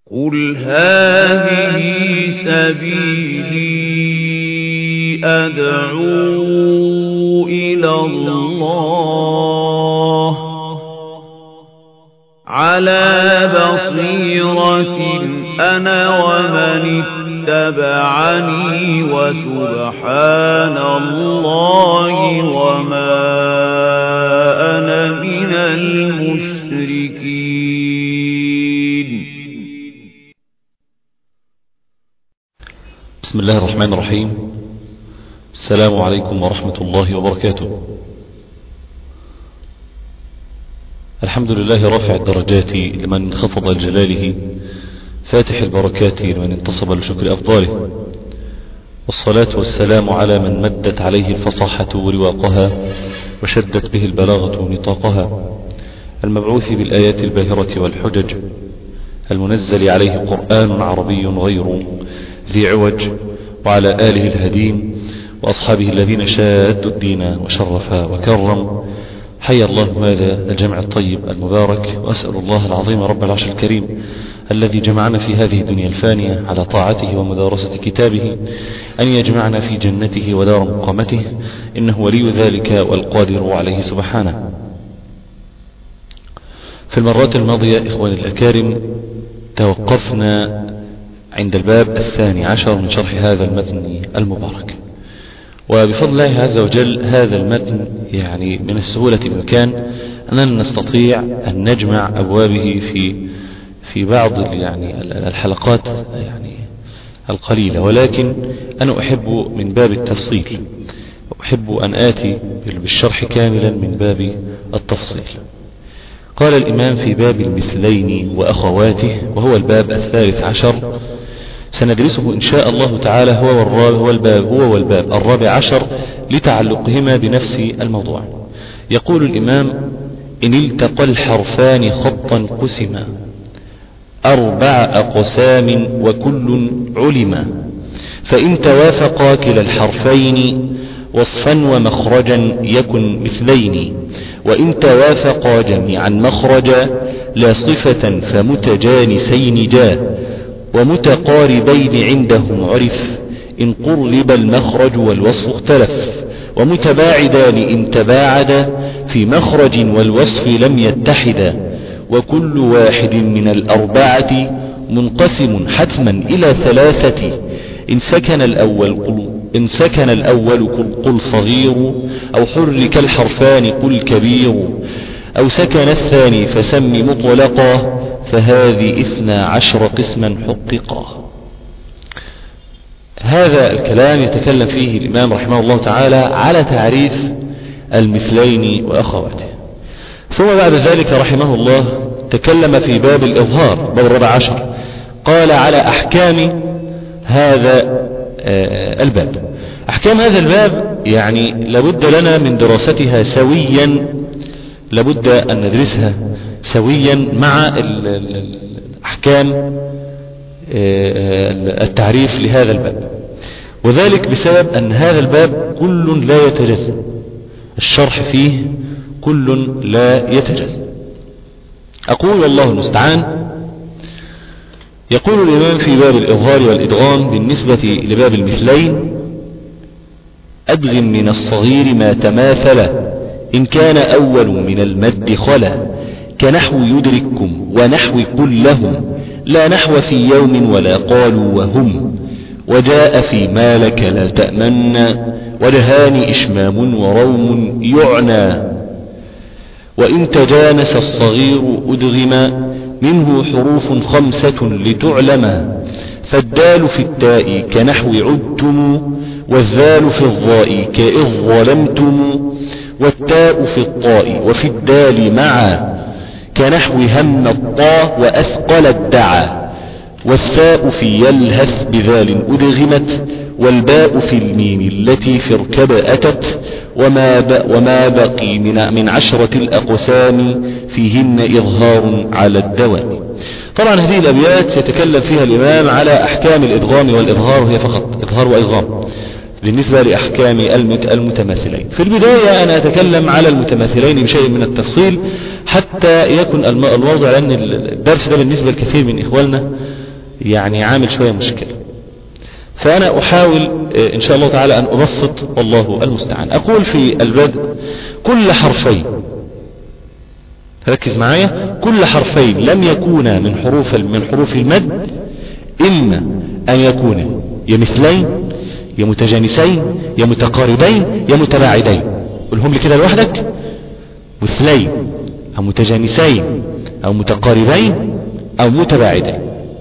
قل هذه سبيلي أدعو إلى الله على بصيرة أنا ومن اتبعني وسبحان الله وما أنا من المشركين بسم الله الرحمن الرحيم السلام عليكم ورحمة الله وبركاته الحمد لله رافع الدرجات لمن انخفض لجلاله فاتح البركات لمن انتصب لشكر أفضاله والصلاة والسلام على من مدت عليه الفصاحة رواقها وشدت به البلاغة نطاقها المبعوث بالآيات الباهرة والحجج المنزل عليه قرآن عربي غير ذي عوج وعلى آله الهديم وأصحابه الذين شادوا الدين وشرف وكرم حيا الله هذا الجمع الطيب المبارك وأسأل الله العظيم رب العرش الكريم الذي جمعنا في هذه الدنيا الفانية على طاعته ومدارسة كتابه أن يجمعنا في جنته ودار مقامته إنه ولي ذلك والقادر عليه سبحانه في المرات الماضية إخواني الأكارم توقفنا عند الباب الثاني عشر من شرح هذا المتن المبارك وبفضل الله عز وجل هذا المتن يعني من السهولة بمكان أننا نستطيع أن نجمع أبوابه في في بعض يعني الحلقات يعني القليلة ولكن أنا أحب من باب التفصيل أحب أن آتي بالشرح كاملا من باب التفصيل قال الإمام في باب المثلين وأخواته وهو الباب الثالث عشر سندرسه إن شاء الله تعالى هو هو الباب هو والباب الرابع عشر لتعلقهما بنفس الموضوع يقول الإمام إن التقى الحرفان خطا قسما أربع أقسام وكل علما فإن توافقا كلا الحرفين وصفا ومخرجا يكن مثلين وإن توافقا جميعا مخرجا لا صفة فمتجانسين جاء ومتقاربين عندهم عرف إن قرب المخرج والوصف اختلف ومتباعدان إن تباعدا في مخرج والوصف لم يتحدا وكل واحد من الأربعة منقسم حتما إلى ثلاثة إن سكن الأول قل إن سكن الأول قل, قل صغير أو حرك الحرفان قل كبير أو سكن الثاني فسم مطلقا فهذه اثنا عشر قسما حققا هذا الكلام يتكلم فيه الإمام رحمه الله تعالى على تعريف المثلين وأخواته ثم بعد ذلك رحمه الله تكلم في باب الإظهار باب الرابع عشر قال على أحكام هذا الباب أحكام هذا الباب يعني لابد لنا من دراستها سويا لابد أن ندرسها سويا مع أحكام التعريف لهذا الباب وذلك بسبب أن هذا الباب كل لا يتجزأ الشرح فيه كل لا يتجزأ أقول والله المستعان يقول الإمام في باب الإظهار والإدغام بالنسبة لباب المثلين أدغم من الصغير ما تماثل إن كان أول من المد خلا كنحو يدرككم ونحو كلهم لا نحو في يوم ولا قالوا وهم وجاء في ما لك لا تأمن ولهان إشمام وروم يعنى وإن تجانس الصغير أدغم منه حروف خمسة لتعلم فالدال في التاء كنحو عدتم والذال في الضاء كإذ ظلمتم والتاء في الطاء وفي الدال معا كنحو هم الطاء وأثقل الدعا والثاء في يلهث بذال أدغمت والباء في الميم التي في اركب أتت وما, وما بقي من, من عشرة الأقسام فيهن إظهار على الدوام طبعا هذه الأبيات يتكلم فيها الإمام على أحكام الإدغام والإظهار وهي فقط إظهار وإدغام بالنسبة لأحكام المتماثلين في البداية أنا أتكلم على المتماثلين بشيء من التفصيل حتى يكون الوضع لأن الدرس ده بالنسبة لكثير من إخواننا يعني عامل شوية مشكلة فأنا أحاول آه، إن شاء الله تعالى أن أبسط والله المستعان أقول في البدء كل حرفين ركز معايا كل حرفين لم يكونا من حروف من حروف المد إما أن يكونا يا مثلين يا متجانسين يا متقاربين يا متباعدين قولهم لي كده لوحدك مثلين أو متجانسين أو متقاربين أو متباعدين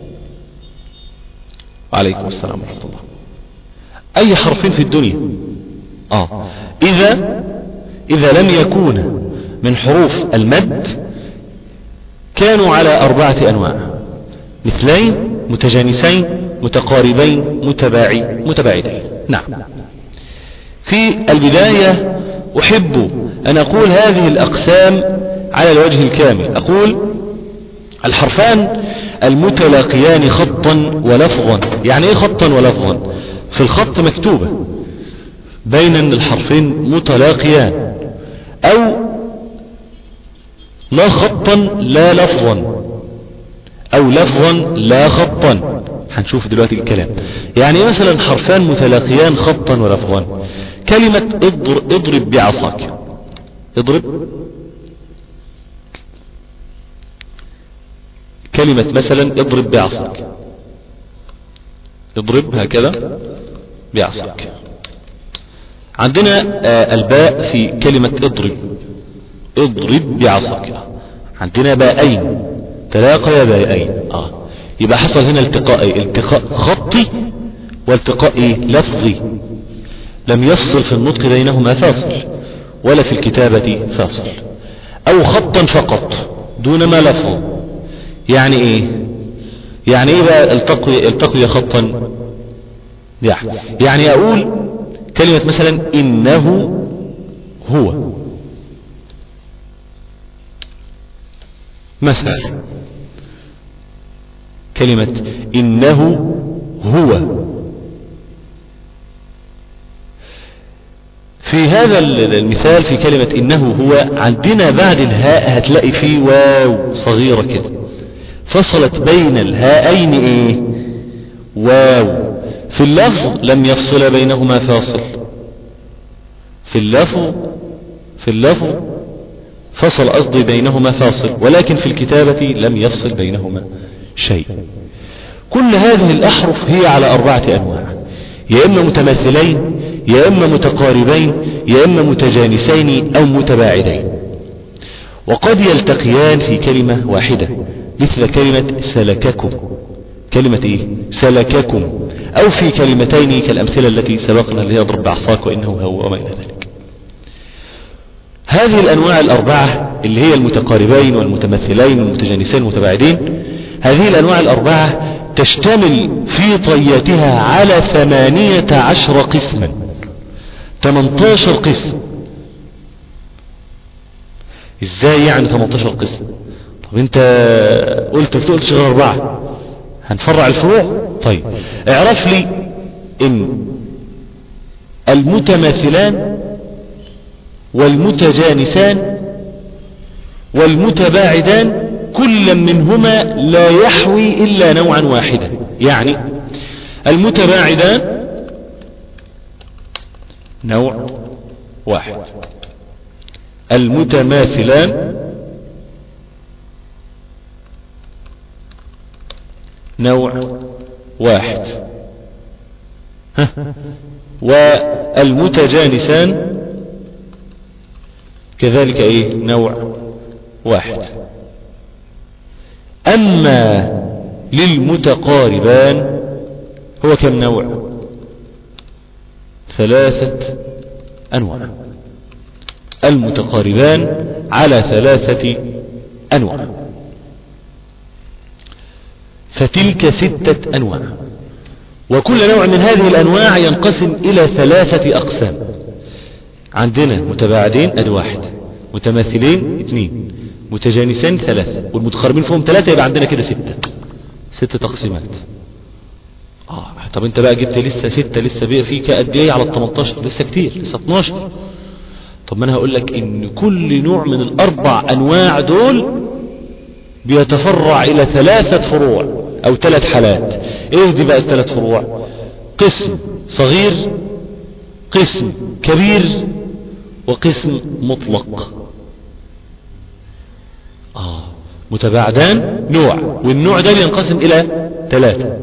وعليكم السلام ورحمة الله أي حرفين في الدنيا آه إذا إذا لم يكون من حروف المد كانوا على أربعة أنواع مثلين متجانسين متقاربين متباعي متباعدين نعم في البداية أحب أن أقول هذه الأقسام على الوجه الكامل أقول الحرفان المتلاقيان خطا ولفظا يعني ايه خطا ولفظا في الخط مكتوبة بين ان الحرفين متلاقيان او لا خطا لا لفظا او لفظا لا خطا هنشوف دلوقتي الكلام يعني ايه مثلا حرفان متلاقيان خطا ولفظا كلمة اضرب, اضرب بعصاك اضرب كلمة مثلا اضرب بعصاك اضرب هكذا بعصاك عندنا آه الباء في كلمة اضرب اضرب بعصاك عندنا باءين تلاقيا باءين اه يبقى حصل هنا التقاء التقاء خطي والتقاء لفظي لم يفصل في النطق بينهما فاصل ولا في الكتابة فاصل او خطا فقط دون ما لفظ يعني ايه يعني ايه بقى التقي التقي خطا يعني, يعني اقول كلمة مثلا انه هو مثلا كلمة انه هو في هذا المثال في كلمة انه هو عندنا بعد الهاء هتلاقي فيه واو صغيرة كده فصلت بين الهاءين ايه واو في اللفظ لم يفصل بينهما فاصل في اللفظ في اللفظ فصل قصدي بينهما فاصل ولكن في الكتابة لم يفصل بينهما شيء كل هذه الأحرف هي على أربعة أنواع يا إما متماثلين يا إما متقاربين يا إما متجانسين أو متباعدين وقد يلتقيان في كلمة واحدة مثل كلمة سلككم كلمة ايه سلككم او في كلمتين كالامثلة التي سبقنا اللي هي ضرب بعصاك وانه هو وما الى ذلك هذه الانواع الاربعة اللي هي المتقاربين والمتمثلين والمتجانسين والمتباعدين هذه الانواع الاربعة تشتمل في طياتها على ثمانية عشر قسما 18 قسم ازاي يعني 18 قسم طب انت قلت بتقولش غير اربعة هنفرع الفروع طيب اعرف لي ان المتماثلان والمتجانسان والمتباعدان كل منهما لا يحوي الا نوعا واحدا يعني المتباعدان نوع واحد المتماثلان نوع واحد ها والمتجانسان كذلك ايه نوع واحد اما للمتقاربان هو كم نوع ثلاثة انواع المتقاربان على ثلاثة انواع فتلك ستة أنواع وكل نوع من هذه الأنواع ينقسم إلى ثلاثة أقسام عندنا متباعدين أدي واحد متماثلين اثنين متجانسين ثلاثة والمتقاربين فيهم ثلاثة يبقى عندنا كده ستة ستة تقسيمات آه طب انت بقى جبت لسه ستة لسه بقى فيك قد ايه على ال 18 لسه كتير لسه 12 طب ما انا هقول لك ان كل نوع من الاربع انواع دول بيتفرع الى ثلاثة فروع او ثلاث حالات ايه دي بقى الثلاث فروع قسم صغير قسم كبير وقسم مطلق آه متباعدان نوع والنوع ده بينقسم إلى ثلاثة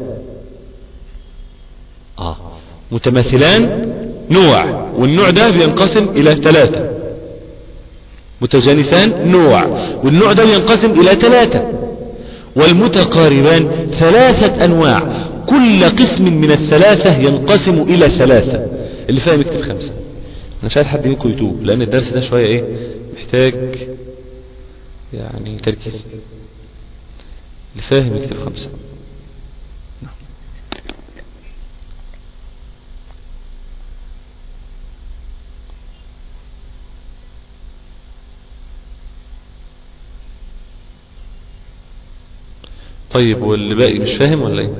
آه متماثلان نوع والنوع ده بينقسم إلى ثلاثة متجانسان نوع والنوع ده بينقسم إلى ثلاثة والمتقاربان ثلاثة أنواع كل قسم من الثلاثة ينقسم إلى ثلاثة اللي فاهم يكتب خمسة أنا مش عايز حد منكم يتوب لأن الدرس ده شوية إيه محتاج يعني تركيز اللي فاهم يكتب خمسة نعم. طيب واللي باقي مش فاهم ولا ايه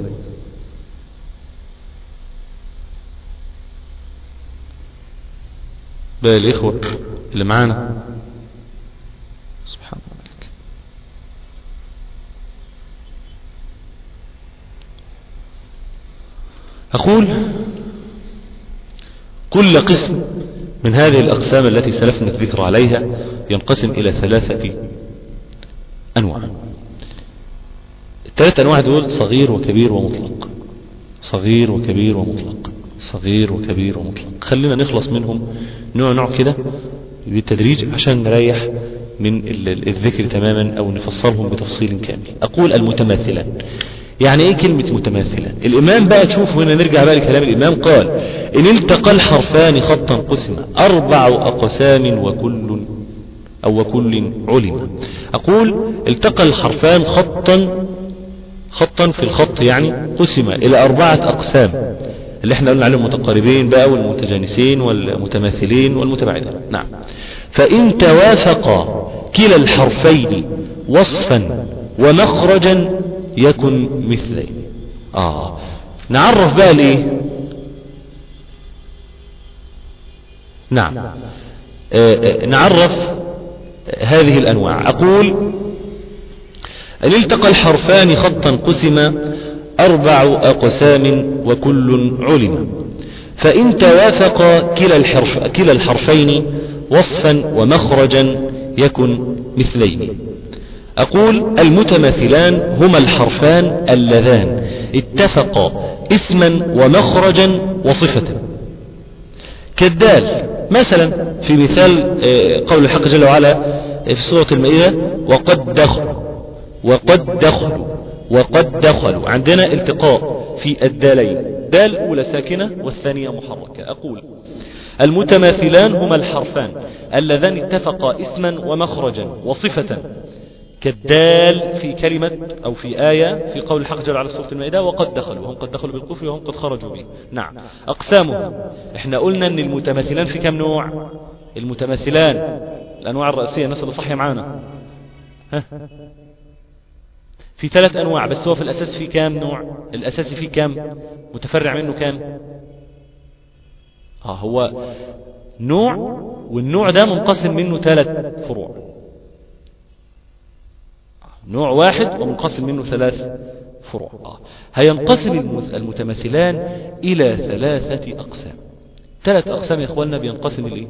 باقي الاخوة اللي معانا سبحان الله أقول كل قسم من هذه الأقسام التي سلفنا الذكر عليها ينقسم إلى ثلاثة أنواع الثلاث أنواع دول صغير وكبير ومطلق صغير وكبير ومطلق صغير وكبير ومطلق خلينا نخلص منهم نوع نوع كده بالتدريج عشان نريح من الذكر تماما او نفصلهم بتفصيل كامل اقول المتماثلان يعني ايه كلمة متماثلة الامام بقى تشوف هنا نرجع بقى لكلام الامام قال ان التقى الحرفان خطا قسم اربع اقسام وكل او وكل علم اقول التقى الحرفان خطا خطا في الخط يعني قسم الى اربعة اقسام اللي احنا قلنا عليهم متقاربين بقى والمتجانسين والمتماثلين والمتباعدين نعم فإن توافقا كلا الحرفين وصفا ومخرجا يكن مثلين آه نعرف بقى ليه نعم آه آه نعرف هذه الأنواع أقول أن التقى الحرفان خطا قسم أربع أقسام وكل علم فإن توافق كلا, الحرف كلا الحرفين وصفا ومخرجا يكن مثلين أقول المتماثلان هما الحرفان اللذان اتفقا اسما ومخرجا وصفة كالدال مثلا في مثال قول الحق جل وعلا في سورة المائدة وقد دخلوا وقد دخلوا وقد دخلوا عندنا التقاء في الدالين دال أولى ساكنة والثانية محركة أقول المتماثلان هما الحرفان اللذان اتفقا اسما ومخرجا وصفة كالدال في كلمة أو في آية في قول الحق جل وعلا في سورة المائدة وقد دخلوا هم قد دخلوا بالكفر وهم قد خرجوا به نعم أقسامهم احنا قلنا أن المتماثلان في كم نوع المتماثلان الأنواع الرئيسية الناس اللي صحية معانا ها في ثلاث أنواع بس هو في الأساس في كام نوع الأساسي في كام متفرع منه كام آه هو نوع والنوع ده منقسم منه ثلاث فروع نوع واحد ومنقسم منه ثلاث فروع آه. هينقسم المتماثلان إلى ثلاثة أقسام ثلاث أقسام يا إخواننا بينقسم الإيه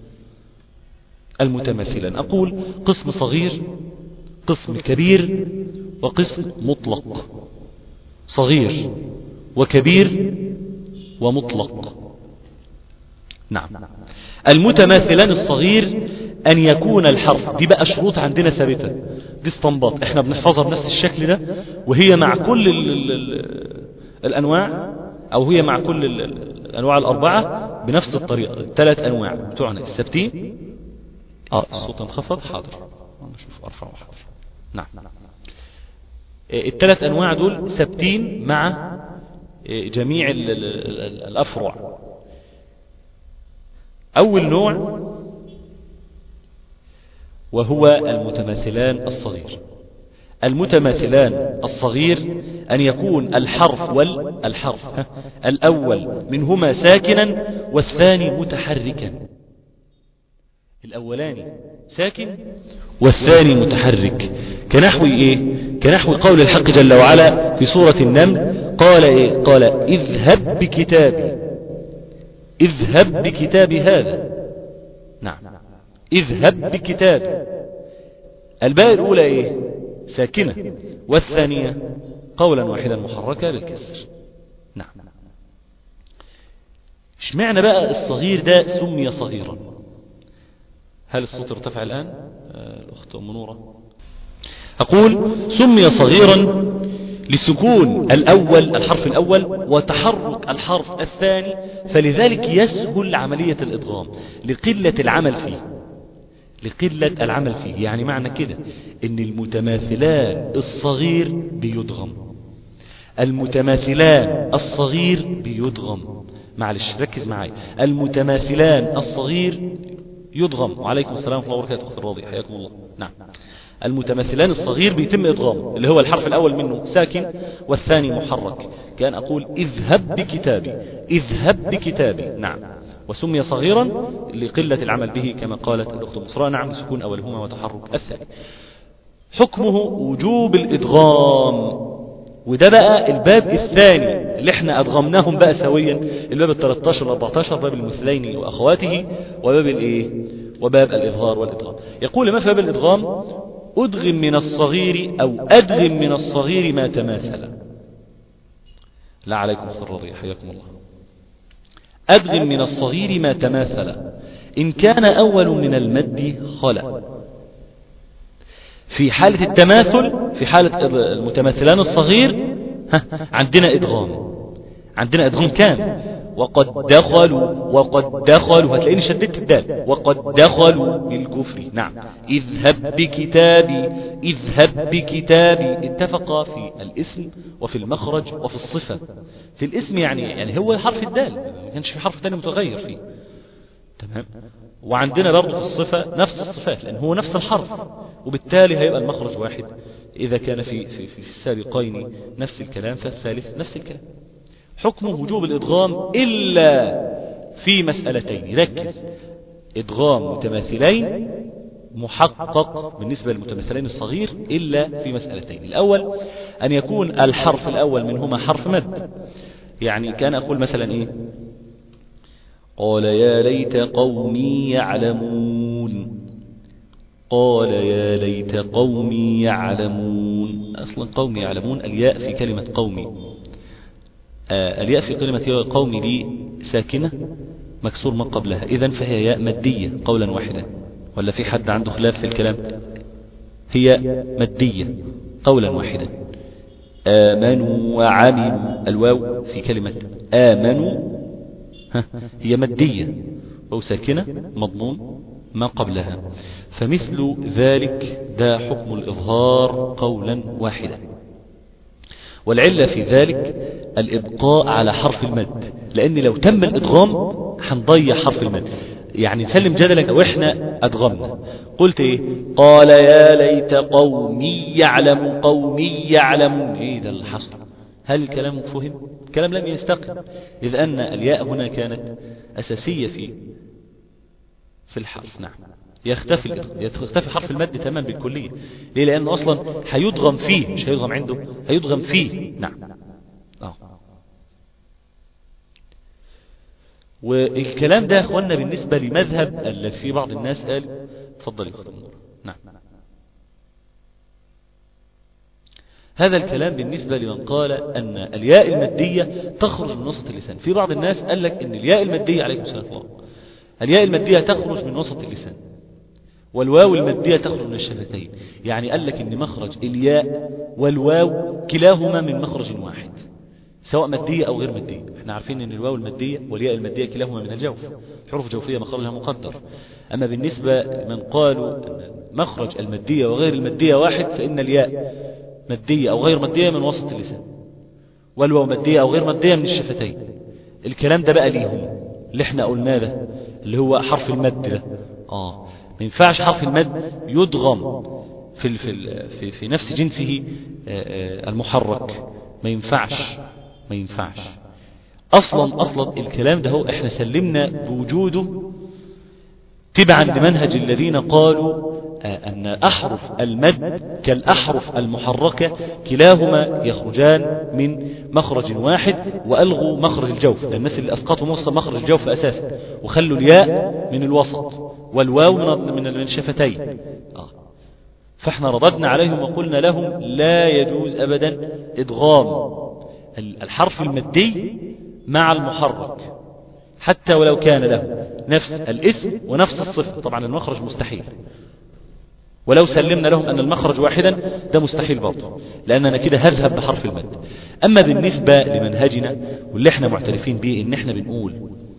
المتماثلان أقول قسم صغير قسم كبير وقسم مطلق صغير وكبير ومطلق نعم المتماثلان الصغير أن يكون الحرف دي بقى شروط عندنا ثابتة دي استنباط احنا بنحفظها بنفس الشكل ده وهي مع كل ال ال ال الأنواع أو هي مع كل ال الأنواع الأربعة بنفس الطريقة الثلاث أنواع بتوعنا السبتين اه الصوت انخفض حاضر نشوف أرفعه حاضر نعم الثلاث أنواع دول ثابتين مع جميع ال ال الأفرع أول نوع وهو المتماثلان الصغير المتماثلان الصغير أن يكون الحرف والحرف الأول منهما ساكنا والثاني متحركا الأولاني ساكن والثاني متحرك كنحو إيه كنحو قول الحق جل وعلا في سورة النمل قال إيه قال اذهب بكتابي اذهب بكتابي هذا نعم اذهب بكتابي الباء الأولى إيه ساكنة والثانية قولا واحدا محركة بالكسر نعم اشمعنى بقى الصغير ده سمي صغيرا هل الصوت ارتفع الآن آه، الأخت أم نورة أقول سمي صغيرا لسكون الأول الحرف الأول وتحرك الحرف الثاني فلذلك يسهل عملية الإدغام لقلة العمل فيه لقلة العمل فيه يعني معنى كده ان المتماثلان الصغير بيدغم المتماثلان الصغير بيدغم معلش ركز معايا المتماثلان الصغير يدغم وعليكم السلام ورحمة الله وبركاته أخت الراضي حياكم الله نعم المتماثلان الصغير بيتم إدغامه اللي هو الحرف الأول منه ساكن والثاني محرك كان أقول اذهب بكتابي اذهب بكتابي نعم وسمي صغيرا لقلة العمل به كما قالت الأخت مصرى نعم سكون أولهما وتحرك الثاني حكمه وجوب الإدغام وده بقى الباب الثاني اللي احنا أدغمناهم بقى سويا الباب ال 13 وال 14 باب المثلين وأخواته وباب الايه وباب الإظهار والإدغام يقول ما في باب الإدغام أدغم من الصغير أو أدغم من الصغير ما تماثل لا عليكم الضروري حياكم الله أدغم من الصغير ما تماثل إن كان أول من المد خلا في حالة التماثل في حالة المتماثلان الصغير عندنا إدغام عندنا إدغام كام وقد دخلوا وقد دخلوا هتلاقيني شددت الدال وقد دخلوا بالكفر نعم اذهب بكتابي اذهب بكتابي اتفقا في الاسم وفي المخرج وفي الصفة في الاسم يعني يعني هو حرف الدال ما كانش في حرف ثاني متغير فيه تمام وعندنا برضه في الصفة نفس الصفات لأن هو نفس الحرف وبالتالي هيبقى المخرج واحد إذا كان في, في, في السابقين نفس الكلام فالثالث نفس الكلام حكم وجوب الإدغام إلا في مسألتين ركز إدغام متماثلين محقق بالنسبة للمتماثلين الصغير إلا في مسألتين الأول أن يكون الحرف الأول منهما حرف مد يعني كان أقول مثلا إيه قال يا ليت قومي يعلمون قال يا ليت قومي يعلمون أصلا قومي يعلمون الياء في كلمة قومي آه الياء في كلمة قومي دي ساكنة مكسور ما قبلها إذا فهي ياء مادية قولا واحدا ولا في حد عنده خلاف في الكلام هي مادية قولا واحدا آمنوا وعملوا الواو في كلمة آمنوا هي مادية أو ساكنة مضمون ما قبلها فمثل ذلك ده حكم الإظهار قولا واحدا والعلة في ذلك الإبقاء على حرف المد لأن لو تم الإدغام هنضيع حرف المد يعني سلم جدلك لو احنا أدغمنا قلت ايه قال يا ليت قومي يعلم قومي يعلم ايه ده اللي حصل هل الكلام فهم الكلام لم يستقم إذ أن الياء هنا كانت أساسية في في الحرف نعم يختفي يختفي حرف المد تماما بالكلية ليه لأن أصلا هيدغم فيه مش هيدغم عنده هيدغم فيه نعم آه. والكلام ده يا اخوانا بالنسبة لمذهب اللي في بعض الناس قال تفضل يا نعم هذا الكلام بالنسبة لمن قال أن الياء المادية تخرج من وسط اللسان في بعض الناس قال لك أن الياء المادية عليكم السلام الله الياء المادية تخرج من وسط اللسان والواو المادية تخرج من الشفتين يعني قال لك أن مخرج الياء والواو كلاهما من مخرج واحد سواء مادية أو غير مادية احنا عارفين أن الواو المادية والياء المادية كلاهما من الجوف حروف جوفية مخرجها مقدر أما بالنسبة لمن قالوا أن مخرج المادية وغير المادية واحد فإن الياء مادية أو غير مادية من وسط اللسان والواو مادية أو غير مادية من الشفتين الكلام ده بقى ليهم اللي احنا قلناه ده اللي هو حرف المد ده آه ما ينفعش حرف المد يدغم في في في, في نفس جنسه المحرك ما ينفعش ما ينفعش اصلا اصلا الكلام ده هو احنا سلمنا بوجوده تبعا لمنهج الذين قالوا آه، أن أحرف المد كالأحرف المحركة كلاهما يخرجان من مخرج واحد وألغوا مخرج الجوف لأن الناس اللي أسقطوا مخرج الجوف أساسا وخلوا الياء من الوسط والواو من الشفتين آه. فاحنا رددنا عليهم وقلنا لهم لا يجوز أبدا إدغام الحرف المدي مع المحرك حتى ولو كان له نفس الاسم ونفس الصفة طبعا المخرج مستحيل ولو سلمنا لهم أن المخرج واحدا ده مستحيل برضه لأننا كده هذهب بحرف المد أما بالنسبة لمنهجنا واللي احنا معترفين به ان احنا بنقول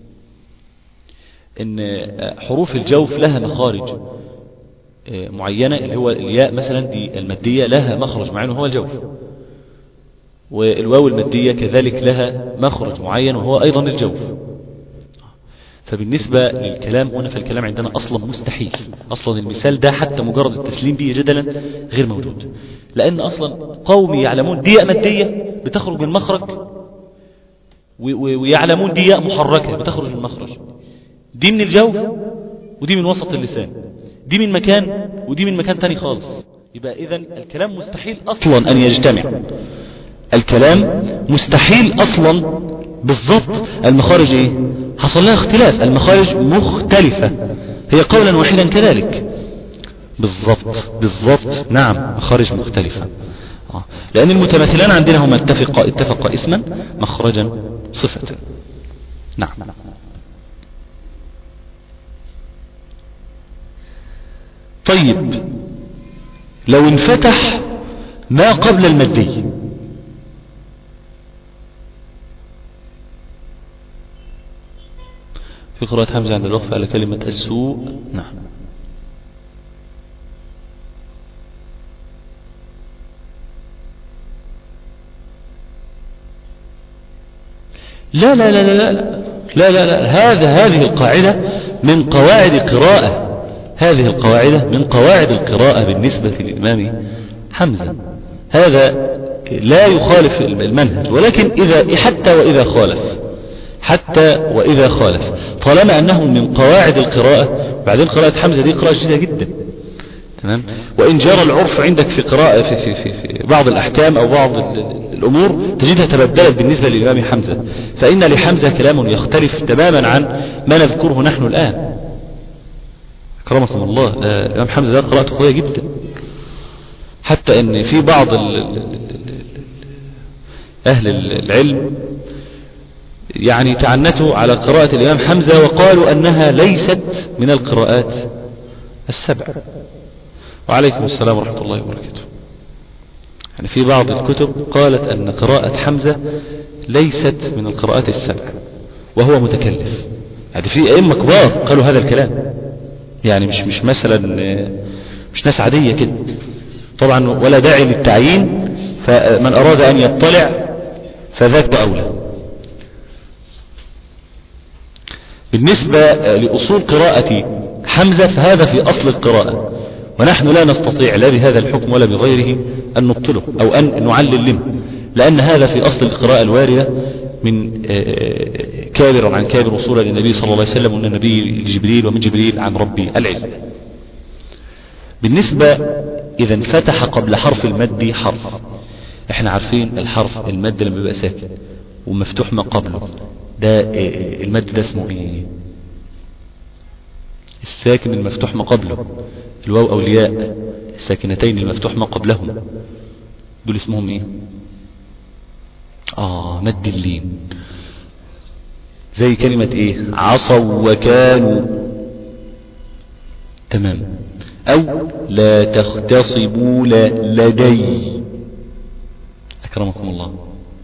ان حروف الجوف لها مخارج آه، معينة اللي هو الياء مثلا دي المادية لها مخرج معين وهو الجوف والواو المادية كذلك لها مخرج معين وهو أيضا الجوف فبالنسبة للكلام هنا فالكلام عندنا أصلا مستحيل أصلا المثال ده حتى مجرد التسليم به جدلا غير موجود لأن أصلا قوم يعلمون دياء مادية بتخرج من مخرج ويعلمون دياء محركة بتخرج من مخرج دي من الجوف ودي من وسط اللسان دي من مكان ودي من مكان تاني خالص يبقى إذا الكلام مستحيل أصلا أن يجتمع الكلام مستحيل أصلا بالضبط المخارج إيه حصل لها اختلاف المخارج مختلفة هي قولا واحدا كذلك بالضبط بالضبط نعم مخارج مختلفة آه. لأن المتماثلان عندنا هما اتفق اتفق اسما مخرجا صفة نعم طيب لو انفتح ما قبل المادي في قراءة حمزة عند الوقف على كلمة السوء نعم لا لا لا لا لا لا لا, لا. هذا هذه القاعدة من قواعد قراءة هذه القواعد من قواعد القراءة بالنسبة للإمام حمزة هذا لا يخالف المنهج ولكن إذا حتى وإذا خالف حتى وإذا خالف طالما أنه من قواعد القراءة بعدين قراءة حمزة دي قراءة جديدة جدا تمام وإن جرى العرف عندك في قراءة في, في, في, في بعض الأحكام أو بعض الأمور تجدها تبدلت بالنسبة للإمام حمزة فإن لحمزة كلام يختلف تماما عن ما نذكره نحن الآن أكرمكم الله الإمام حمزة ده قراءته قوية جدا حتى أن في بعض أهل العلم يعني تعنتوا على قراءة الإمام حمزة وقالوا أنها ليست من القراءات السبع وعليكم السلام ورحمة الله وبركاته يعني في بعض الكتب قالت أن قراءة حمزة ليست من القراءات السبع وهو متكلف يعني في أئمة كبار قالوا هذا الكلام يعني مش مش مثلا مش ناس عادية كده طبعا ولا داعي للتعيين فمن أراد أن يطلع فذاك أولى بالنسبة لأصول قراءة حمزة فهذا في أصل القراءة ونحن لا نستطيع لا بهذا الحكم ولا بغيره أن نبطله أو أن نعلل منه لأن هذا في أصل القراءة الواردة من كابر عن كابر وصولا للنبي صلى الله عليه وسلم وأن النبي جبريل ومن جبريل عن ربي العلم بالنسبة إذا انفتح قبل حرف المد حرف احنا عارفين الحرف المد لما بيبقى ساكن ومفتوح ما قبله ده المد ده اسمه ايه الساكن المفتوح ما قبله الواو او الياء الساكنتين المفتوح ما قبلهم دول اسمهم ايه اه مد اللين زي كلمة ايه عصوا وكانوا تمام او لا تختصبوا لدي اكرمكم الله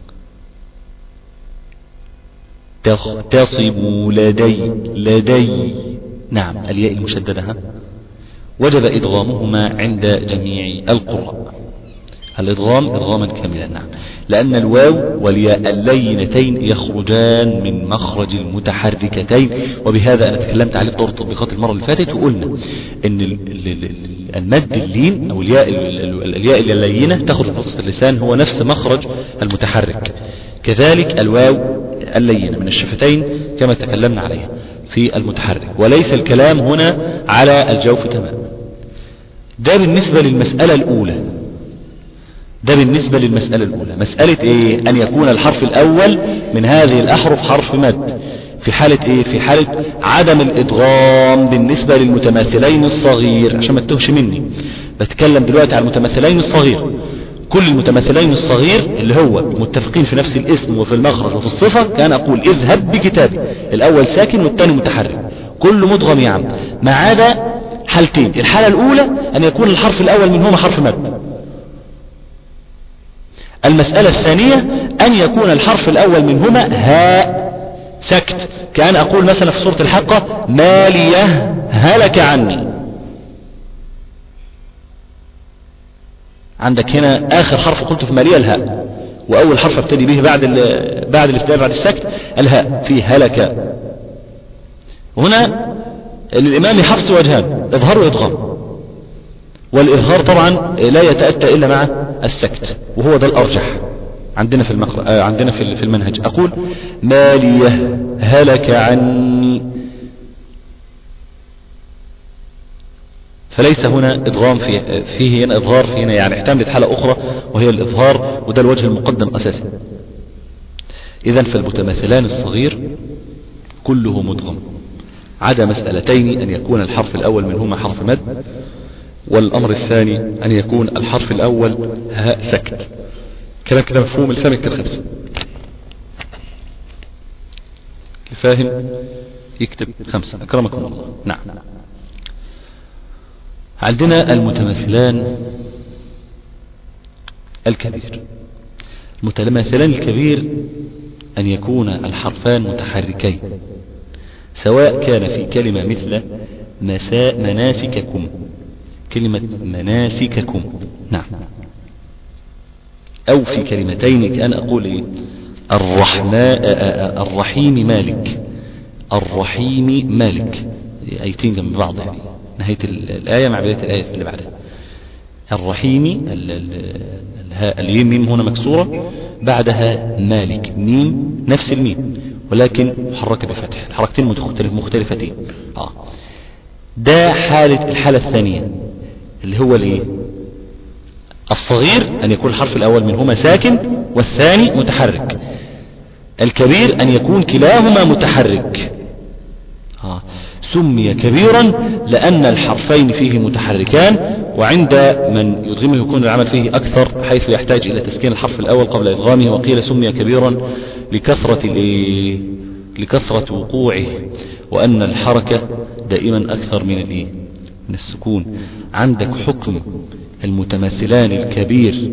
تختصبوا لدي لدي نعم الياء المشددة ها وجب إدغامهما عند جميع القراء الإدغام إدغاما كاملا نعم لأن الواو والياء اللينتين يخرجان من مخرج المتحركتين وبهذا أنا تكلمت عليه في دور التطبيقات المرة اللي فاتت وقلنا أن المد اللين أو الياء الياء اللينة تخرج في وسط اللسان هو نفس مخرج المتحرك كذلك الواو اللينة من الشفتين كما تكلمنا عليها في المتحرك وليس الكلام هنا على الجوف تماما ده بالنسبة للمسألة الأولى ده بالنسبة للمسألة الأولى مسألة إيه أن يكون الحرف الأول من هذه الأحرف حرف مد في حالة إيه في حالة عدم الإدغام بالنسبة للمتماثلين الصغير عشان ما تتوهش مني بتكلم دلوقتي على المتماثلين الصغير كل المتماثلين الصغير اللي هو متفقين في نفس الاسم وفي المخرج وفي الصفة كان أقول اذهب بكتابي الأول ساكن والثاني متحرك كل مدغم يا عم ما عدا حالتين الحالة الأولى أن يكون الحرف الأول منهما حرف مد المسألة الثانية أن يكون الحرف الأول منهما هاء سكت كأن أقول مثلا في سورة الحقة مالية هلك عني عندك هنا آخر حرف قلت في مالية الهاء وأول حرف ابتدي به بعد بعد الابتداء بعد السكت الهاء في هلك هنا للإمام حفص وجهان إظهار وإضغام والإظهار طبعا لا يتأتى إلا مع السكت وهو ده الأرجح عندنا في المقر... آه عندنا في في المنهج أقول ماليه هلك عني فليس هنا إدغام في فيه هنا إظهار في هنا يعني اعتمدت حالة أخرى وهي الإظهار وده الوجه المقدم أساسا إذا فالمتماثلان الصغير كله مدغم عدا مسألتين أن يكون الحرف الأول منهما حرف مد والأمر الثاني أن يكون الحرف الأول هاء سكت كلام كده مفهوم الفهم كده خمسة الفاهم يكتب خمسة أكرمكم الله نعم عندنا المتماثلان الكبير المتماثلان الكبير أن يكون الحرفان متحركين سواء كان في كلمة مثل مساء مناسككم كلمة مناسككم نعم أو في كلمتين كأن أقول إيه الرحماء الرحيم مالك الرحيم مالك آيتين جنب بعض يعني نهاية الآية مع بداية الآية اللي بعدها الرحيم اليم ميم هنا مكسورة بعدها مالك ميم نفس الميم ولكن محركة بفتح الحركتين مختلفتين آه. ده حالة الحالة الثانية اللي هو الايه الصغير ان يكون الحرف الاول منهما ساكن والثاني متحرك الكبير ان يكون كلاهما متحرك آه. سمي كبيرا لأن الحرفين فيه متحركان وعند من يدغمه يكون العمل فيه أكثر حيث يحتاج إلى تسكين الحرف الأول قبل إدغامه وقيل سمي كبيرا لكثرة لكثرة وقوعه وأن الحركة دائما أكثر من الإيه من السكون عندك حكم المتماثلان الكبير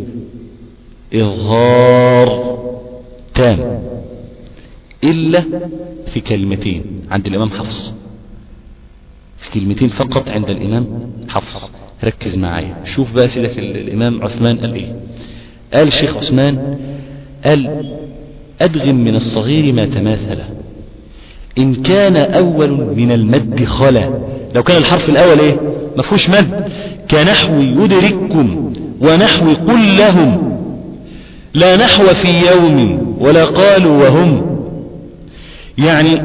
إظهار تام إلا في كلمتين عند الإمام حفص في كلمتين فقط عند الإمام حفص ركز معايا شوف بقى سيدك الإمام عثمان قال إيه قال الشيخ عثمان قال أدغم من الصغير ما تماثل إن كان أول من المد خلا لو كان الحرف الأول إيه ما فيهوش مد كنحو يدرككم ونحو قل لهم لا نحو في يوم ولا قالوا وهم يعني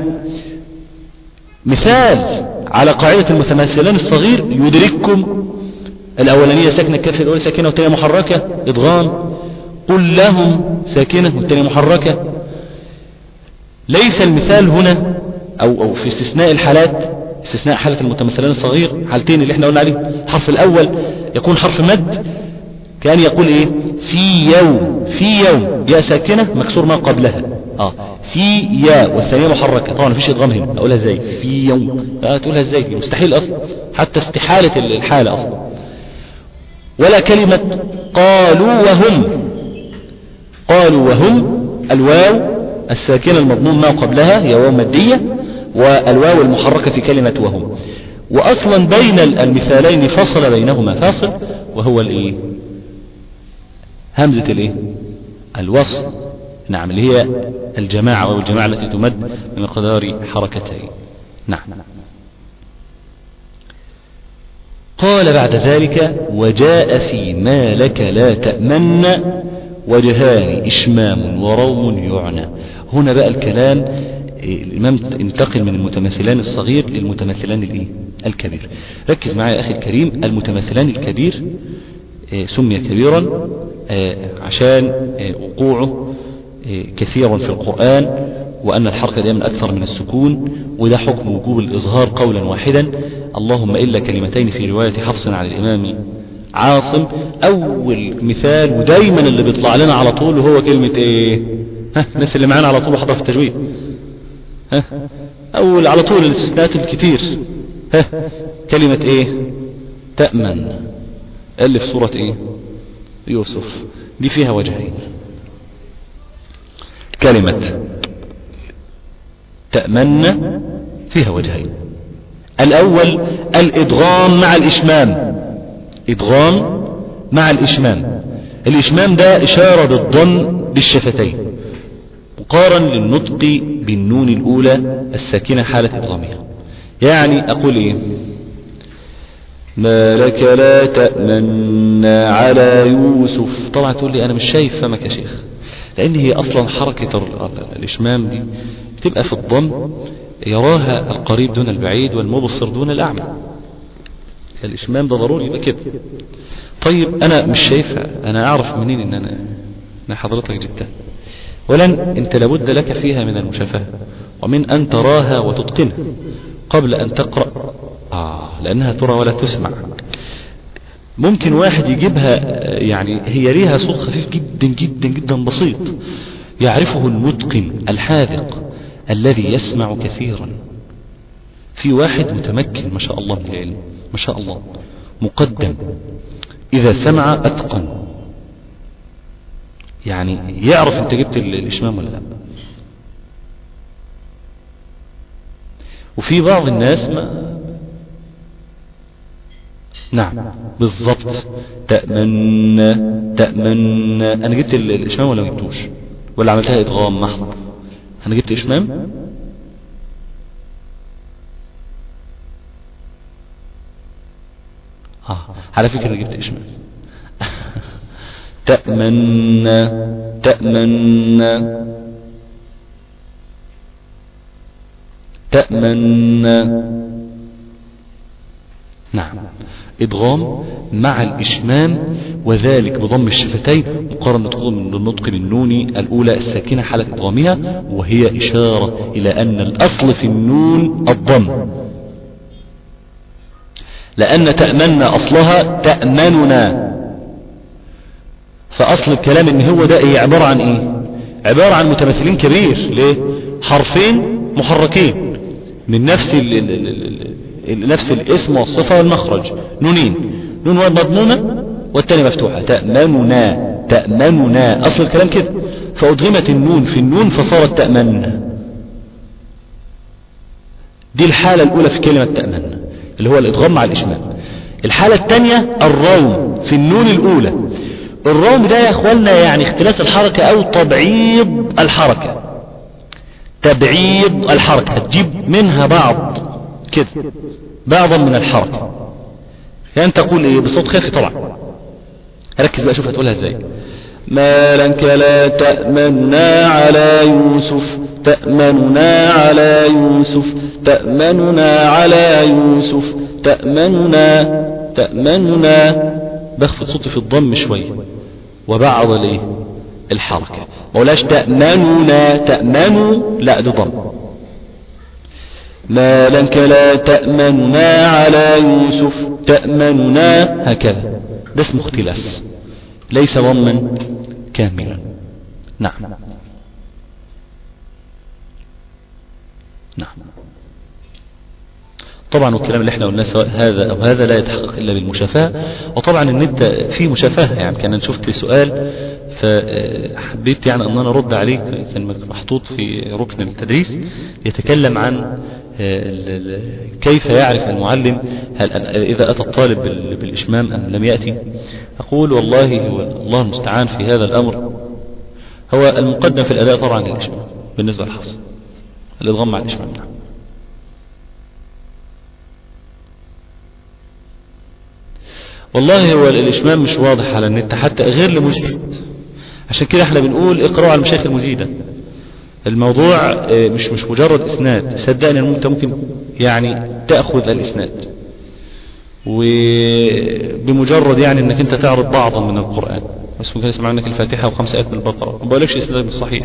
مثال على قاعدة المتماثلان الصغير يدرككم الأولانية ساكنة الكاف الأولى ساكنة والثانية محركة إضغام قل لهم ساكنة والثانية محركة ليس المثال هنا أو, أو في استثناء الحالات استثناء حالة المتمثلين الصغير حالتين اللي احنا قلنا عليه الحرف الأول يكون حرف مد كان يقول ايه في يوم في يوم يا ساكنة مكسور ما قبلها اه في يا والثانية محركة طبعا مفيش ادغام هنا اقولها ازاي في يوم اه تقولها ازاي مستحيل اصلا حتى استحالة الحالة اصلا ولا كلمة قالوا وهم قالوا وهم الواو الساكنة المضمون ما قبلها هي واو مادية والواو المحركة في كلمة وهم وأصلا بين المثالين فصل بينهما فاصل وهو الايه همزة الايه الوصل نعم اللي هي الجماعة أو الجماعة التي تمد بمقدار حركتين نعم قال بعد ذلك وجاء في ما لك لا تأمن وجهان إشمام وروم يعنى هنا بقى الكلام الإمام انتقل من المتمثلان الصغير للمتمثلان الإيه؟ الكبير ركز معي يا أخي الكريم المتمثلان الكبير آه، سمي كبيرا آه، عشان آه، وقوعه كثيرا في القرآن وأن الحركة دائما أكثر من السكون وده حكم وجوب الإظهار قولا واحدا اللهم إلا كلمتين في رواية حفص عن الإمام عاصم أول مثال ودايما اللي بيطلع لنا على طول وهو كلمة إيه ها الناس اللي معانا على طول وحضر في التجويد ها أول على طول الاستثناءات الكتير ها كلمة إيه تأمن قال في سورة إيه يوسف دي فيها وجهين كلمة تأمن فيها وجهين الأول الإدغام مع الإشمام إدغام مع الإشمام الإشمام ده إشارة بالضم بالشفتين مقارن للنطق بالنون الأولى الساكنة حالة إدغامها يعني أقول إيه ما لك لا تأمن على يوسف طبعا تقول لي أنا مش شايف فمك يا شيخ لأن هي أصلا حركة الإشمام دي بتبقى في الضم يراها القريب دون البعيد والمبصر دون الأعمى الإشمام ده ضروري يبقى كده طيب أنا مش شايفها أنا أعرف منين إن أنا إن حضرتك جبتها ولن أنت لابد لك فيها من المشافهة ومن أن تراها وتتقنها قبل أن تقرأ آه لأنها ترى ولا تسمع ممكن واحد يجيبها يعني هي ليها صوت خفيف جدا جدا جدا بسيط يعرفه المتقن الحاذق الذي يسمع كثيرا في واحد متمكن ما شاء الله من العلم ما شاء الله مقدم إذا سمع أتقن يعني يعرف أنت جبت الإشمام ولا لا وفي بعض الناس ما نعم بالضبط تأمن تأمن أنا جبت الإشمام ولا ما جبتوش ولا عملتها إدغام محض أنا جبت إشمام آه على فكرة أنا جبت إشمام تأمن تأمن تأمن نعم إدغام مع الإشمام وذلك بضم الشفتين مقارنة من النطق بالنون الأولى الساكنة حالة إدغامها وهي إشارة إلى أن الأصل في النون الضم لأن تأمنا أصلها تأمننا فأصل الكلام إن هو ده إيه عبارة عن إيه عبارة عن متمثلين كبير ليه حرفين محركين من نفس ال ال ال ال نفس الاسم والصفة والمخرج نونين نون مضمومة والتانية مفتوحة تأمننا تأمننا أصل الكلام كده فأدغمت النون في النون فصارت تأمننا دي الحالة الأولى في كلمة تأمننا اللي هو الإدغام مع الإشمام الحالة الثانية الروم في النون الأولى الروم ده يا اخوانا يعني اختلاف الحركة او تبعيض الحركة تبعيض الحركة تجيب منها بعض كده بعضا من الحركة يعني تقول ايه بصوت خافي طبعا ركز بقى شوف هتقولها ازاي ما لك لا تأمنا على يوسف تأمننا على يوسف تأمننا على يوسف تأمننا تأمننا بخفض صوتي في الضم شوية وبعض الايه الحركة مولاش تأمننا تأمنوا لا ده ضم ما لك لا تأمننا على يوسف تأمننا هكذا ده اسمه اختلاس ليس ضما كاملا نعم نعم طبعا والكلام اللي احنا قلناه سواء هذا او هذا لا يتحقق الا بالمشافهه وطبعا النت فيه مشافهه يعني كان شفت سؤال فحبيت يعني ان انا ارد عليه كان محطوط في ركن التدريس يتكلم عن كيف يعرف المعلم هل اذا اتى الطالب بالاشمام ام لم ياتي اقول والله هو الله المستعان في هذا الامر هو المقدم في الاداء طبعا للاشمام بالنسبه للحفظ الادغام مع الاشمام نعم والله هو الإشمام مش واضح على النت حتى غير لمجيد عشان كده احنا بنقول اقرأوا على المشايخ المجيدة الموضوع مش مش مجرد اسناد صدقني انت ممكن يعني تأخذ الاسناد وبمجرد يعني انك انت تعرض بعضا من القرآن بس ممكن يسمع منك الفاتحة وخمس آيات من البقرة ما بقولكش اسلام الصحيح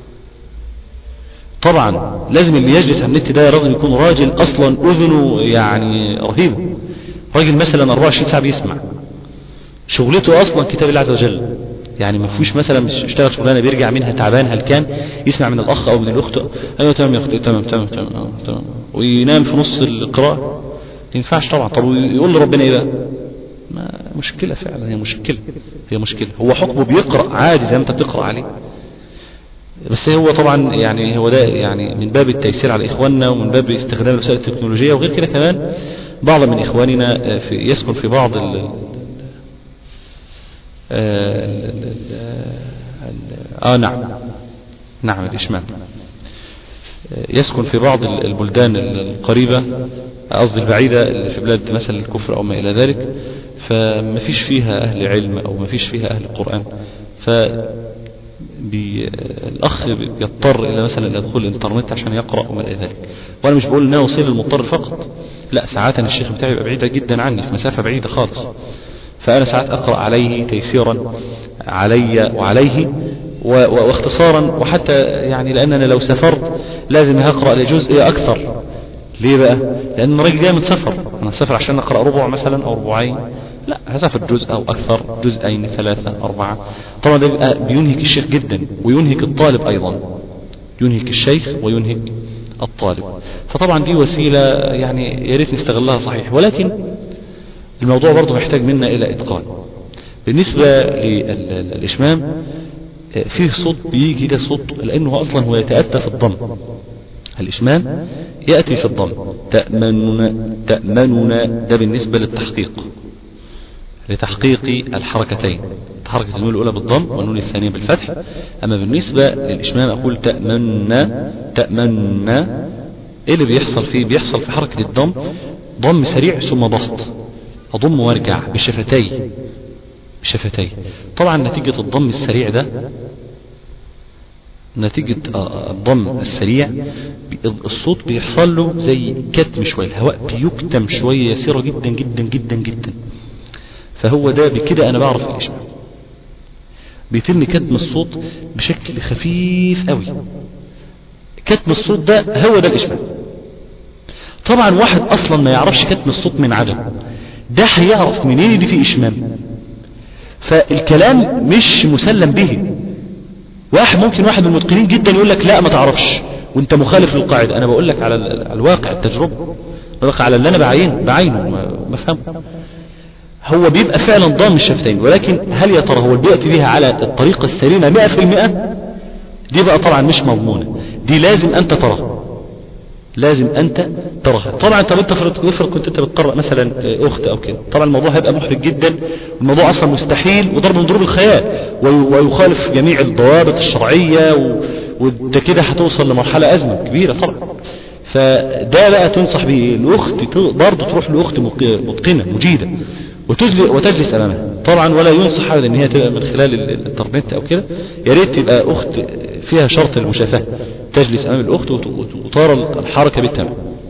طبعا لازم اللي يجلس على النت ده لازم يكون راجل اصلا اذنه يعني رهيبه راجل مثلا 24 ساعه بيسمع شغلته اصلا كتاب الله عز وجل يعني ما فيهوش مثلا اشتغل شغلانه بيرجع منها تعبان هلكان يسمع من الاخ او من الاخت ايوه تمام يا اختي تمام تمام تمام آه، تمام وينام في نص القراءه ما ينفعش طبعا طب يقول لربنا ايه بقى ما مشكله فعلا هي مشكله هي مشكله هو حكمه بيقرا عادي زي ما انت بتقرا عليه بس هو طبعا يعني هو ده يعني من باب التيسير على اخواننا ومن باب استخدام الوسائل التكنولوجيه وغير كده كمان بعض من اخواننا في يسكن في بعض ال آه, اه نعم نعم الاشمام يسكن في بعض البلدان القريبة قصدي البعيدة اللي في بلاد مثلا الكفر او ما الى ذلك فما فيش فيها اهل علم او ما فيش فيها اهل القرآن ف بي الأخ يضطر إلى مثلا إلى دخول الإنترنت عشان يقرأ وما إلى ذلك وأنا مش بقول إنها وسيلة للمضطر فقط لا ساعات أنا الشيخ بتاعي يبقى بعيدة جدا عني في مسافة بعيدة خالص فأنا ساعات أقرأ عليه تيسيرا علي وعليه واختصارا وحتى يعني لأننا لو سافرت لازم هقرأ لجزء أكثر ليه بقى لأن الراجل جاي من سفر أنا سافر عشان أقرأ ربع مثلا أو ربعين لا هسافر جزء أو أكثر جزئين ثلاثة أربعة طبعا ده بينهك الشيخ جدا وينهك الطالب أيضا ينهك الشيخ وينهك الطالب فطبعا دي وسيلة يعني يا ريت نستغلها صحيح ولكن الموضوع برضه محتاج منا إلى إتقان بالنسبة للإشمام فيه صوت بيجي ده صوت لأنه أصلا هو يتأتى في الضم الإشمام يأتي في الضم تأمننا تأمننا ده بالنسبة للتحقيق لتحقيق الحركتين حركة النون الأولى بالضم والنون الثانية بالفتح أما بالنسبة للإشمام أقول تأمنا تأمنا إيه اللي بيحصل فيه بيحصل في حركة الضم ضم سريع ثم بسط أضم وارجع بشفتي بشفتي طبعا نتيجة الضم السريع ده نتيجة الضم السريع الصوت بيحصل له زي كتم شوية الهواء بيكتم شوية يسيرة جدا جدا جدا جدا فهو ده بكده انا بعرف الاشباع بيتم كتم الصوت بشكل خفيف قوي كتم الصوت ده هو ده الاشباع طبعا واحد اصلا ما يعرفش كتم الصوت من عدم ده هيعرف منين دي في اشمام فالكلام مش مسلم به واحد ممكن واحد من المتقنين جدا يقول لك لا ما تعرفش وانت مخالف للقاعدة انا بقول لك على الواقع التجربة على اللي انا بعينه بعينه بفهمه هو بيبقى فعلا ضام الشفتين ولكن هل يا ترى هو بيأتي بها على الطريقة السليمة مئة في المئة دي بقى طبعا مش مضمونة دي لازم انت تراها لازم انت تراها طبعا طب انت افرض كنت انت بتقرأ مثلا اخت او كده طبعا الموضوع هيبقى محرج جدا الموضوع اصلا مستحيل وضرب من ضروب الخيال ويخالف جميع الضوابط الشرعية وانت كده هتوصل لمرحلة ازمة كبيرة طبعا فده بقى تنصح به الاخت برضه تروح لاخت متقنة مجيدة وتجلس امامها طبعا ولا ينصح ابدا ان هي تبقى من خلال الانترنت او كده يا ريت تبقى اخت فيها شرط المشافهه تجلس امام الاخت وترى الحركه بالتمام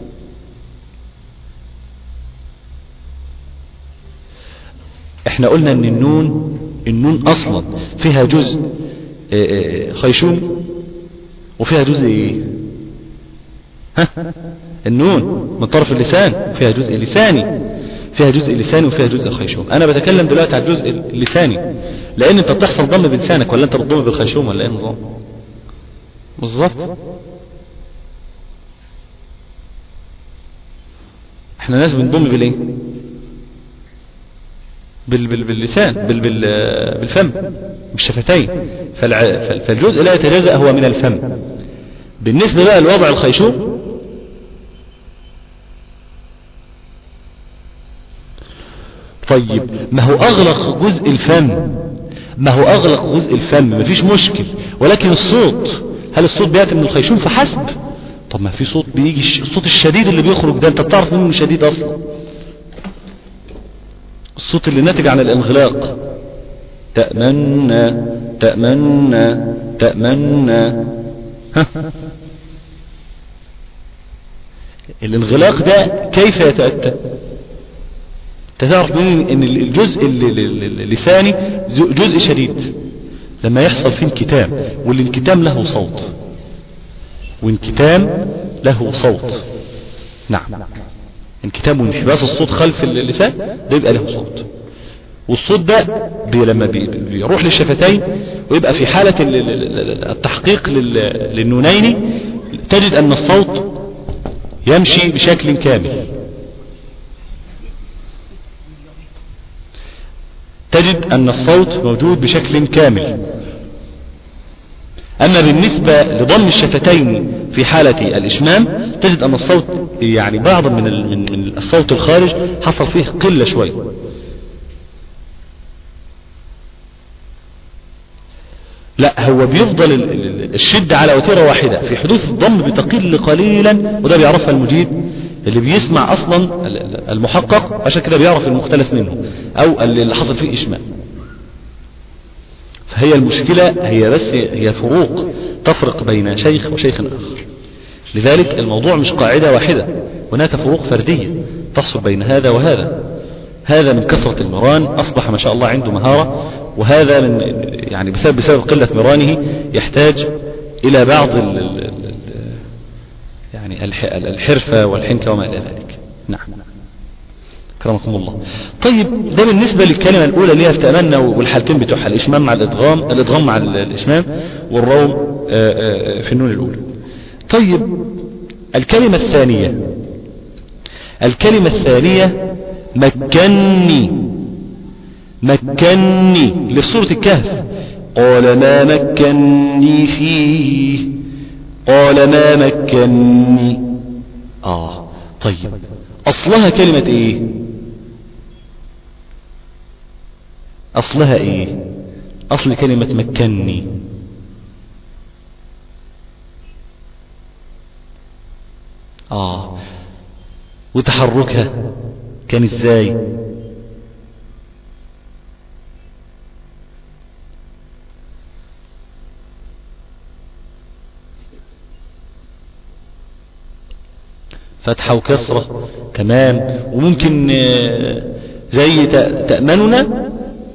احنا قلنا ان النون النون اصلا فيها جزء آه، آه، خيشوم وفيها جزء ايه ها النون من طرف اللسان فيها جزء لساني فيها جزء لساني وفيها جزء خيشوم انا بتكلم دلوقتي على الجزء اللساني لان انت بتحصل ضم بلسانك ولا انت بتضم بالخيشوم ولا ايه النظام بالظبط احنا ناس بنضم بالايه بال بال باللسان بال بال بالفم بالشفتين فالجزء لا يتجزأ هو من الفم بالنسبة بقى لوضع الخيشوم طيب ما هو اغلق جزء الفم ما هو اغلق جزء الفم ما فيش مشكل ولكن الصوت هل الصوت بيأتي من الخيشوم فحسب طب ما في صوت بيجي الصوت الشديد اللي بيخرج ده انت بتعرف منه شديد اصلا الصوت اللي ناتج عن الانغلاق تأمنا تأمنا تأمنا ها الانغلاق ده كيف يتأتى تعرف منين ان الجزء اللساني جزء شديد لما يحصل فيه انكتام والانكتام له صوت وانكتام له صوت نعم انكتام وانحباس الصوت خلف اللسان ده يبقى له صوت والصوت ده بي لما بي بيروح للشفتين ويبقى في حالة التحقيق للنونين تجد ان الصوت يمشي بشكل كامل تجد ان الصوت موجود بشكل كامل اما بالنسبة لضم الشفتين في حالة الاشمام تجد ان الصوت يعني بعض من من الصوت الخارج حصل فيه قلة شوي لا هو بيفضل الشدة على وتيرة واحدة في حدوث الضم بتقل قليلا وده بيعرفها المجيد اللي بيسمع اصلا المحقق عشان كده بيعرف المختلف منه او اللي حصل فيه اشمام فهي المشكلة هي بس هي فروق تفرق بين شيخ وشيخ اخر لذلك الموضوع مش قاعدة واحدة هناك فروق فردية تحصل بين هذا وهذا هذا من كثرة المران أصبح ما شاء الله عنده مهارة وهذا من يعني بسبب, بسبب قلة مرانه يحتاج إلى بعض ال ال يعني الحرفة والحنكة وما إلى ذلك نعم كرمكم الله طيب ده بالنسبة للكلمة الأولى اللي هي افتأمنا والحالتين بتوعها الإشمام مع الإدغام الإدغام مع الإشمام والروم في النون الأولى طيب الكلمة الثانية الكلمة الثانية مكني مكني لسورة الكهف قال ما مكني فيه قال ما مكني آه طيب أصلها كلمة إيه أصلها إيه أصل كلمة مكني آه وتحركها كان ازاي فتحة وكسرة تمام وممكن زي تأمننا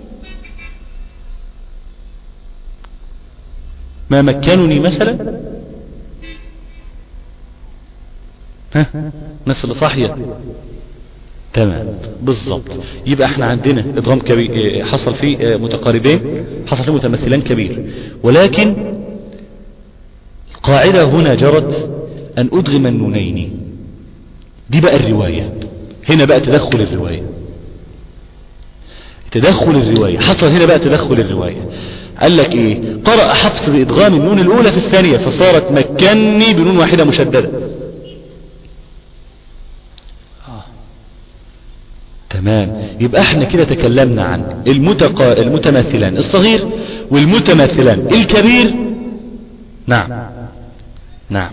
ما مكنني مثلا ها الناس اللي صاحية تمام بالضبط يبقى احنا عندنا ادغام كبير حصل فيه متقاربين حصل فيه متمثلان كبير ولكن القاعدة هنا جرت ان ادغم النونين دي بقى الرواية هنا بقى تدخل الرواية تدخل الرواية حصل هنا بقى تدخل الرواية قال لك ايه قرأ حفص بإدغام النون الأولى في الثانية فصارت مكني بنون واحدة مشددة تمام يبقى احنا كده تكلمنا عن المتقا... المتماثلان الصغير والمتماثلان الكبير نعم نعم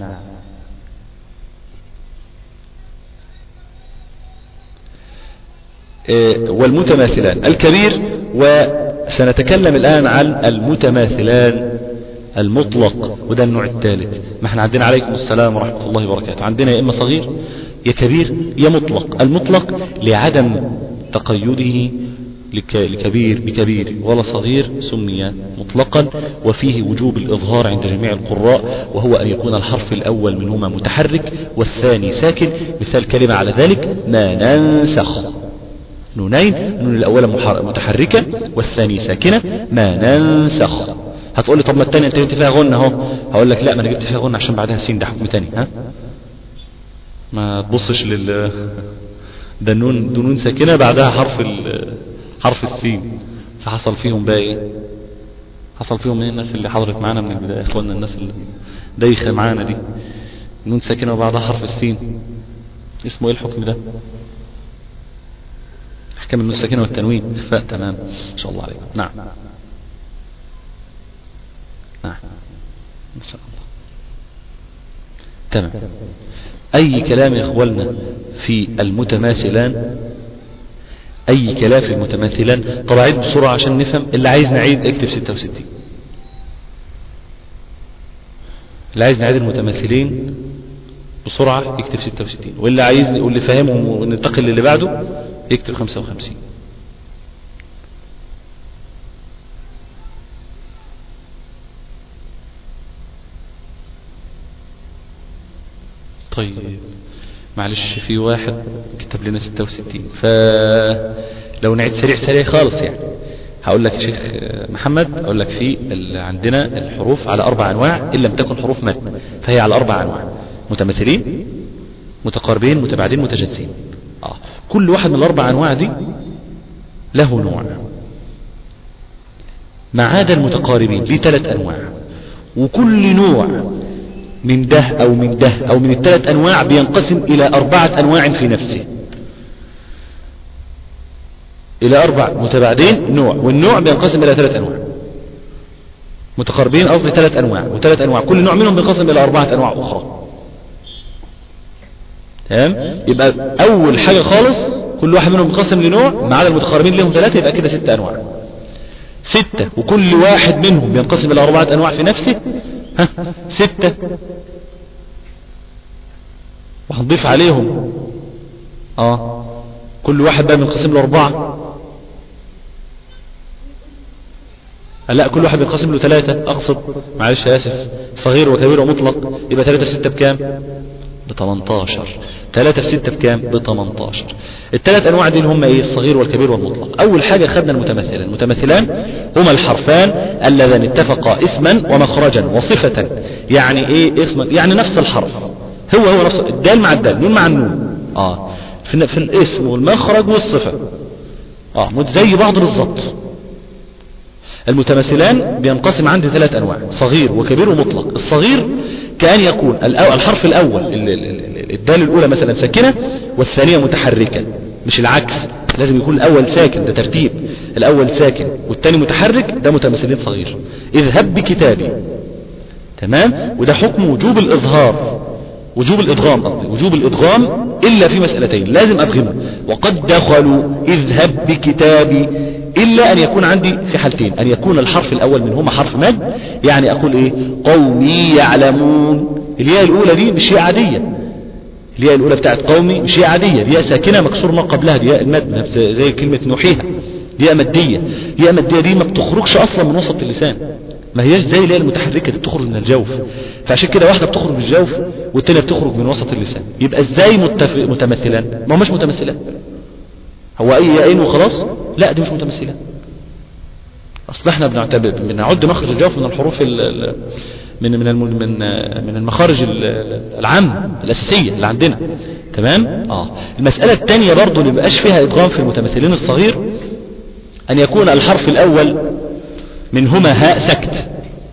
اه والمتماثلان الكبير وسنتكلم الآن عن المتماثلان المطلق وده النوع الثالث ما احنا عندنا عليكم السلام ورحمة الله وبركاته عندنا يا إما صغير يا كبير يا مطلق المطلق لعدم تقيده لكبير بكبير ولا صغير سمي مطلقا وفيه وجوب الإظهار عند جميع القراء وهو أن يكون الحرف الأول منهما متحرك والثاني ساكن مثال كلمة على ذلك ما ننسخ نونين النون الأولى متحركة والثاني ساكنة ما ننسخ هتقول لي طب ما الثانية انت جبت فيها غنة اهو هقول لك لا ما انا جبت فيها غنة عشان بعدها سين ده حكم تاني ها ما تبصش لل ده النون ده نون ساكنه بعدها حرف ال... حرف السين فحصل فيهم بقى ايه حصل فيهم ايه الناس اللي حضرت معانا من البدايه اخواننا الناس اللي دايخه معانا دي نون ساكنه وبعدها حرف السين اسمه ايه الحكم ده احكام النون الساكنه والتنوين اخفاء تمام ان شاء الله عليكم نعم نعم ما شاء الله تمام أي كلام يا إخواننا في المتماثلان أي كلام في المتماثلان طب أعيد بسرعة عشان نفهم اللي عايز نعيد اكتب 66 اللي عايز نعيد المتماثلين بسرعة يكتب 66 واللي عايز واللي فاهمهم وننتقل للي بعده اكتب 55 طيب معلش في واحد كتب لنا 66 فلو نعيد سريع سريع خالص يعني هقول لك يا شيخ محمد اقول لك في ال- عندنا الحروف على اربع انواع ان لم تكن حروف مد فهي على اربع انواع متماثلين متقاربين متباعدين متجانسين اه كل واحد من الاربع انواع دي له نوع ما عدا المتقاربين ليه ثلاث انواع وكل نوع من ده او من ده او من الثلاث انواع بينقسم الى اربعة انواع في نفسه الى اربع متباعدين نوع والنوع بينقسم الى ثلاث انواع متقاربين قصدي ثلاث انواع وثلاث انواع كل نوع منهم بينقسم الى اربعة انواع اخرى تمام يبقى اول حاجة خالص كل واحد منهم بينقسم لنوع ما عدا المتقاربين لهم ثلاثة يبقى كده ست انواع ستة وكل واحد منهم بينقسم الى اربعة انواع في نفسه ها ستة وهنضيف عليهم اه كل واحد بقى بينقسم له اربعة لا كل واحد بينقسم له ثلاثة اقصد معلش يا اسف صغير وكبير ومطلق يبقى ثلاثة في ستة بكام ب 18 ثلاثة في ستة بكام ب 18 الثلاث انواع دي اللي هم ايه الصغير والكبير والمطلق اول حاجة خدنا المتمثلان المتمثلان هما الحرفان اللذان اتفقا اسما ومخرجا وصفة يعني ايه اسما يعني نفس الحرف هو هو نفس الدال مع الدال نون مع النون اه في, في الاسم والمخرج والصفة اه زي بعض بالظبط المتماثلان بينقسم عندي ثلاث انواع صغير وكبير ومطلق الصغير كأن يكون الأو- الحرف الاول ال- ال- ال- الدال الاولى مثلا ساكنة والثانية متحركة مش العكس لازم يكون الاول ساكن ده ترتيب الاول ساكن والثاني متحرك ده متماثلين صغير اذهب بكتابي تمام وده حكم وجوب الاظهار وجوب الادغام قصدي وجوب الادغام الا في مسألتين لازم ادغمه وقد دخلوا اذهب بكتابي الا ان يكون عندي في حالتين ان يكون الحرف الاول منهما حرف مد يعني اقول ايه قومي يعلمون الياء الاولى دي مش ياء عادية الياء الاولى بتاعت قومي مش ياء عادية دي ياء ساكنة مكسور ما قبلها دي ياء المد نفس زي كلمة نوحيها دي ياء مادية ياء مادية دي ما بتخرجش اصلا من وسط اللسان ما هياش زي اللي هي المتحركة دي بتخرج من الجوف فعشان كده واحدة بتخرج من الجوف والتانية بتخرج من وسط اللسان يبقى ازاي متف... متمثلان ما هماش متمثلان هو اي ياءين وخلاص لا دي مش متمثلان اصل احنا بنعتبر بنعد مخرج الجوف من الحروف ال... ال- من من الم... من من المخارج ال- ال- العامة الاساسية اللي عندنا تمام اه المسألة الثانية برضو اللي مبقاش فيها ادغام في المتمثلين الصغير ان يكون الحرف الاول منهما هاء سكت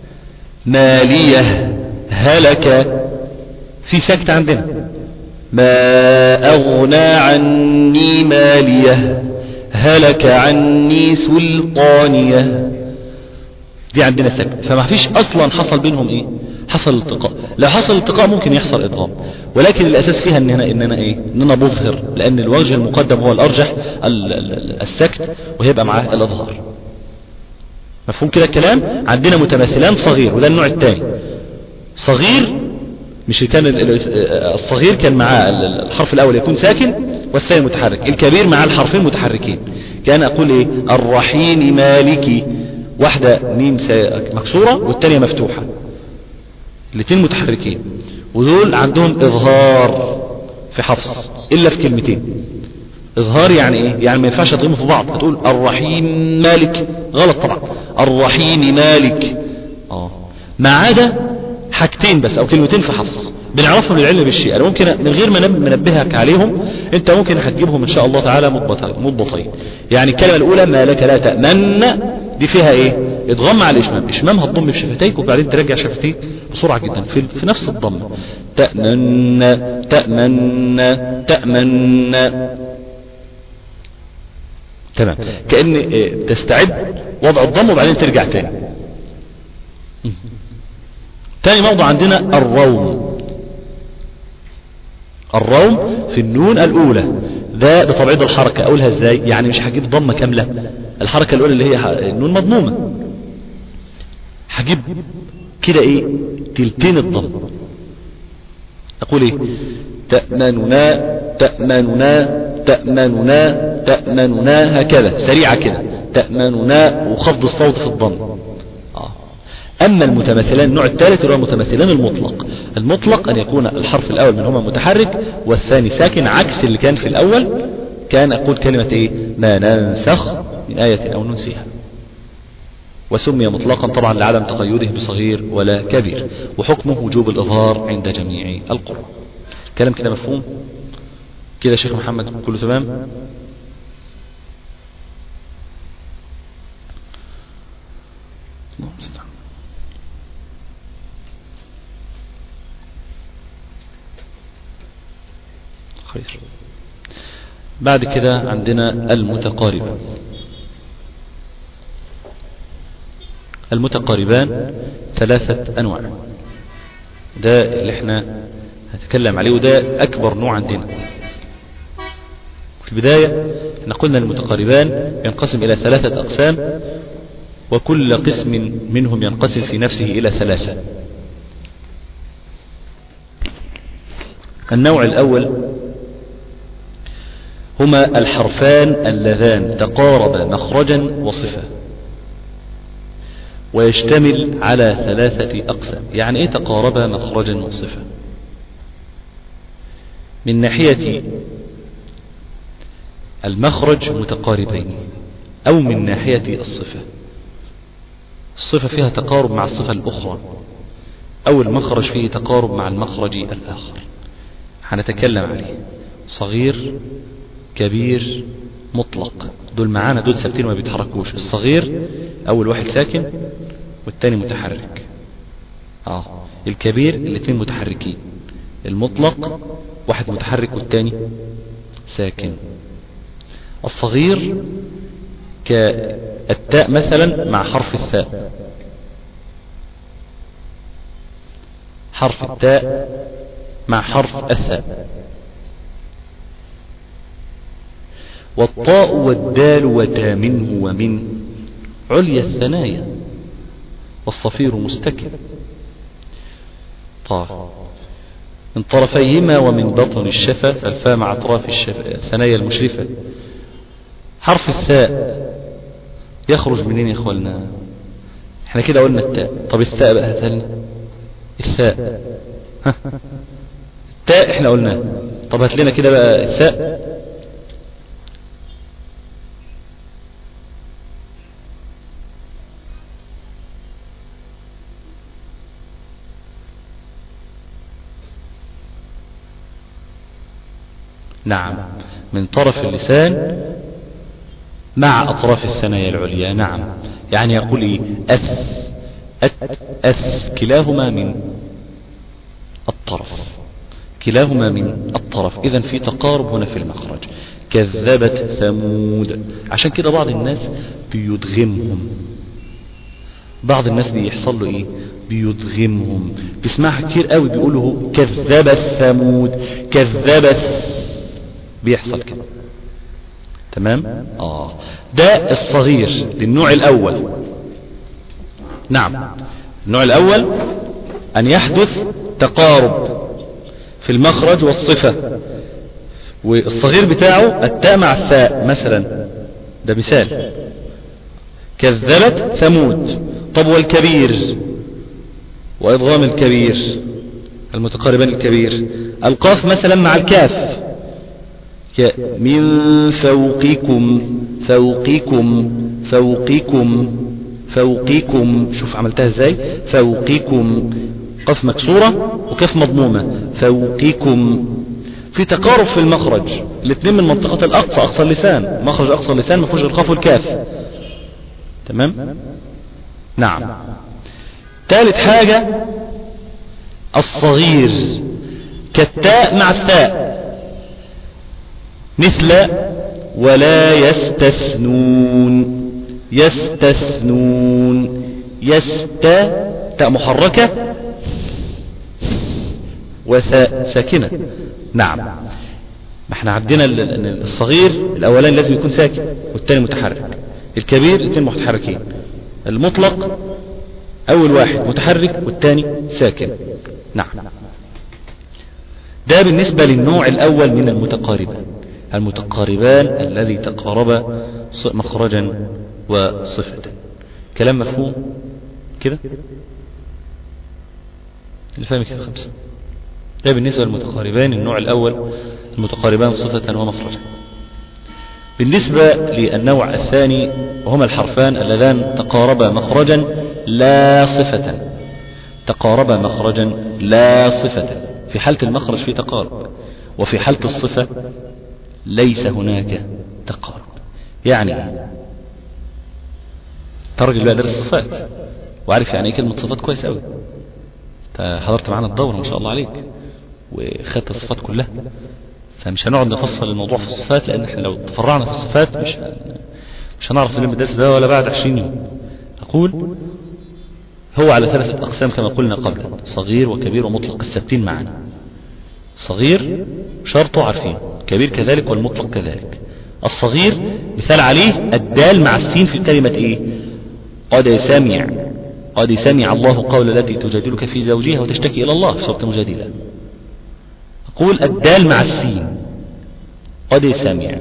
مالية هلك في سكت عندنا ما أغنى عني مالية هلك عني سلطانية دي عندنا سكت فما فيش أصلا حصل بينهم إيه حصل التقاء لو حصل التقاء ممكن يحصل إدغام ولكن الأساس فيها إن هنا إن أنا إيه إن أنا بظهر لأن الوجه المقدم هو الأرجح ال- ال- السكت وهيبقى معاه الإظهار مفهوم كده الكلام عندنا متماثلان صغير وده النوع الثاني صغير مش كان ال- ال- الصغير كان معاه ال- ال- الحرف الاول يكون ساكن والثاني متحرك الكبير معاه الحرفين متحركين كان اقول ايه الرحيم مالكي واحدة ميم سا- مكسورة والثانية مفتوحة الاثنين متحركين ودول عندهم اظهار في حفص الا في كلمتين اظهار يعني ايه يعني ما ينفعش تضمه في بعض هتقول الرحيم مالك غلط طبعا الرحيم مالك اه ما عدا حاجتين بس او كلمتين في حفص بنعرفهم للعلم بالشيء انا ممكن من غير ما نب- ما انبهك عليهم انت ممكن هتجيبهم ان شاء الله تعالى مضبطين مضبطين يعني الكلمه الاولى ما لك لا تامن دي فيها ايه ادغام مع الاشمام اشمام هتضم بشفتيك وبعدين ترجع شفتيك بسرعه جدا في, في نفس الضم تامن تامن تامن تمام كأن إيه، تستعد وضع الضم وبعدين ترجع تاني م. تاني موضع عندنا الروم الروم في النون الأولى ده بتبعيض الحركة أقولها ازاي يعني مش هجيب ضمة كاملة الحركة الأولى اللي هي ح- النون مضمومة هجيب كده ايه تلتين الضم أقول ايه تأمننا تأمننا تأمننا تأمننا هكذا سريعة كده تأمننا وخفض الصوت في الضم آه. أما المتماثلان النوع الثالث هو المتماثلان المطلق المطلق أن يكون الحرف الأول منهما متحرك والثاني ساكن عكس اللي كان في الأول كان أقول كلمة إيه ما ننسخ من آية أو ننسيها وسمي مطلقا طبعا لعدم تقيده بصغير ولا كبير وحكمه وجوب الإظهار عند جميع القرى كلام كده مفهوم كده شيخ محمد كله تمام الله المستعان خير بعد كده عندنا المتقاربة المتقاربان ثلاثة أنواع ده اللي احنا هنتكلم عليه وده أكبر نوع عندنا في البداية احنا قلنا المتقاربان ينقسم إلى ثلاثة أقسام وكل قسم منهم ينقسم في نفسه إلى ثلاثة النوع الأول هما الحرفان اللذان تقاربا مخرجا وصفة ويشتمل على ثلاثة أقسام يعني إيه تقاربا مخرجا وصفة من ناحية المخرج متقاربين أو من ناحية الصفة الصفة فيها تقارب مع الصفة الأخرى أو المخرج فيه تقارب مع المخرج الآخر هنتكلم عليه صغير كبير مطلق دول معانا دول ثابتين ما بيتحركوش الصغير أول واحد ساكن والتاني متحرك اه الكبير الاثنين متحركين المطلق واحد متحرك والتاني ساكن الصغير كالتاء مثلا مع حرف الثاء حرف التاء مع حرف الثاء والطاء والدال وتا منه ومن عليا الثنايا والصفير مستكن طاء من طرفيهما ومن بطن الشفة الفاء مع أطراف الشفة الثنايا المشرفة حرف الثاء يخرج منين يا اخواننا احنا كده قلنا التاء طب الثاء بقى هاتها لنا الثاء ها التاء احنا قلناه طب هات لنا كده بقى الثاء نعم من طرف اللسان مع أطراف الثنايا العليا نعم يعني يقول إيه أس أت أس كلاهما من الطرف كلاهما من الطرف إذا في تقارب هنا في المخرج كذبت ثمود عشان كده بعض الناس بيدغمهم بعض الناس بيحصل له ايه بيدغمهم بيسمعها كتير قوي بيقولوا كذبت ثمود كذبت بيحصل كده تمام اه ده الصغير للنوع الاول نعم النوع الاول ان يحدث تقارب في المخرج والصفة والصغير بتاعه التاء مع الثاء مثلا ده مثال كذبت ثمود طب والكبير وإضغام الكبير المتقاربان الكبير القاف مثلا مع الكاف من فوقكم فوقكم فوقكم فوقكم شوف عملتها ازاي فوقكم قف مكسورة وكف مضمومة فوقكم في تقارب في المخرج الاثنين من منطقة الاقصى اقصى اللسان مخرج اقصى اللسان مخرج القاف والكاف تمام نعم ثالث حاجة الصغير كالتاء مع التاء مثل ولا يستثنون يستثنون يست تاء محركة وثاء ساكنة نعم ما احنا عندنا الصغير الاولاني لازم يكون ساكن والثاني متحرك الكبير الاثنين متحركين المطلق اول واحد متحرك والثاني ساكن نعم ده بالنسبة للنوع الاول من المتقاربة المتقاربان الذي تقاربا مخرجا وصفة كلام مفهوم كده اللي فاهم كده خمسة ده بالنسبة للمتقاربان النوع الأول المتقاربان صفة ومخرجا بالنسبة للنوع الثاني وهما الحرفان اللذان تقاربا مخرجا لا صفة تقاربا مخرجا لا صفة في حالة المخرج في تقارب وفي حالة الصفة ليس هناك تقارب يعني ترجل بقى درس الصفات وعارف يعني ايه كلمة صفات كويس قوي حضرت معانا الدورة ما شاء الله عليك وخدت الصفات كلها فمش هنقعد نفصل الموضوع في الصفات لان احنا لو تفرعنا في الصفات مش مش هنعرف نلم الدرس ده ولا بعد 20 يوم اقول هو على ثلاثة اقسام كما قلنا قبل صغير وكبير ومطلق الثابتين معنا صغير شرطه عارفين كبير كذلك والمطلق كذلك الصغير مثال عليه الدال مع السين في كلمة ايه قد سمع قد سمع الله قول التي تجادلك في زوجها وتشتكي الى الله في سورة مجادلة قول الدال مع السين قد سمع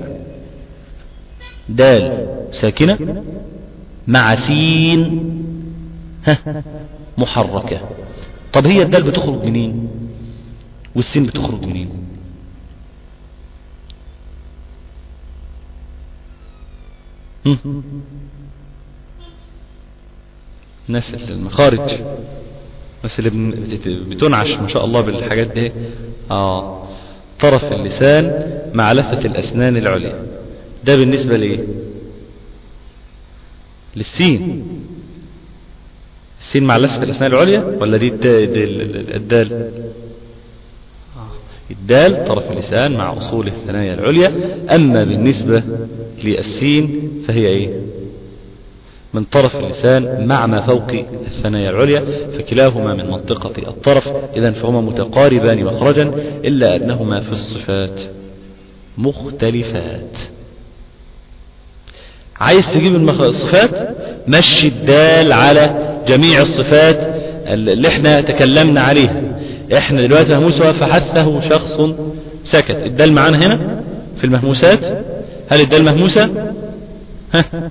دال ساكنة مع سين ها محركة طب هي الدال بتخرج منين والسين بتخرج منين ناس المخارج بس اللي بتنعش ما شاء الله بالحاجات دي اه طرف اللسان مع لثة الأسنان العليا ده بالنسبة لإيه للسين السين مع لثة الأسنان العليا ولا دي الدال الدال طرف اللسان مع أصول الثنايا العليا أما بالنسبة للسين فهي إيه من طرف اللسان مع ما فوق الثنايا العليا فكلاهما من منطقة الطرف إذا فهما متقاربان مخرجا إلا أنهما في الصفات مختلفات عايز تجيب الصفات مشي الدال على جميع الصفات اللي احنا تكلمنا عليها احنا دلوقتي مهموسة فحثه شخص سكت الدال معانا هنا في المهموسات هل الدال مهموسة ها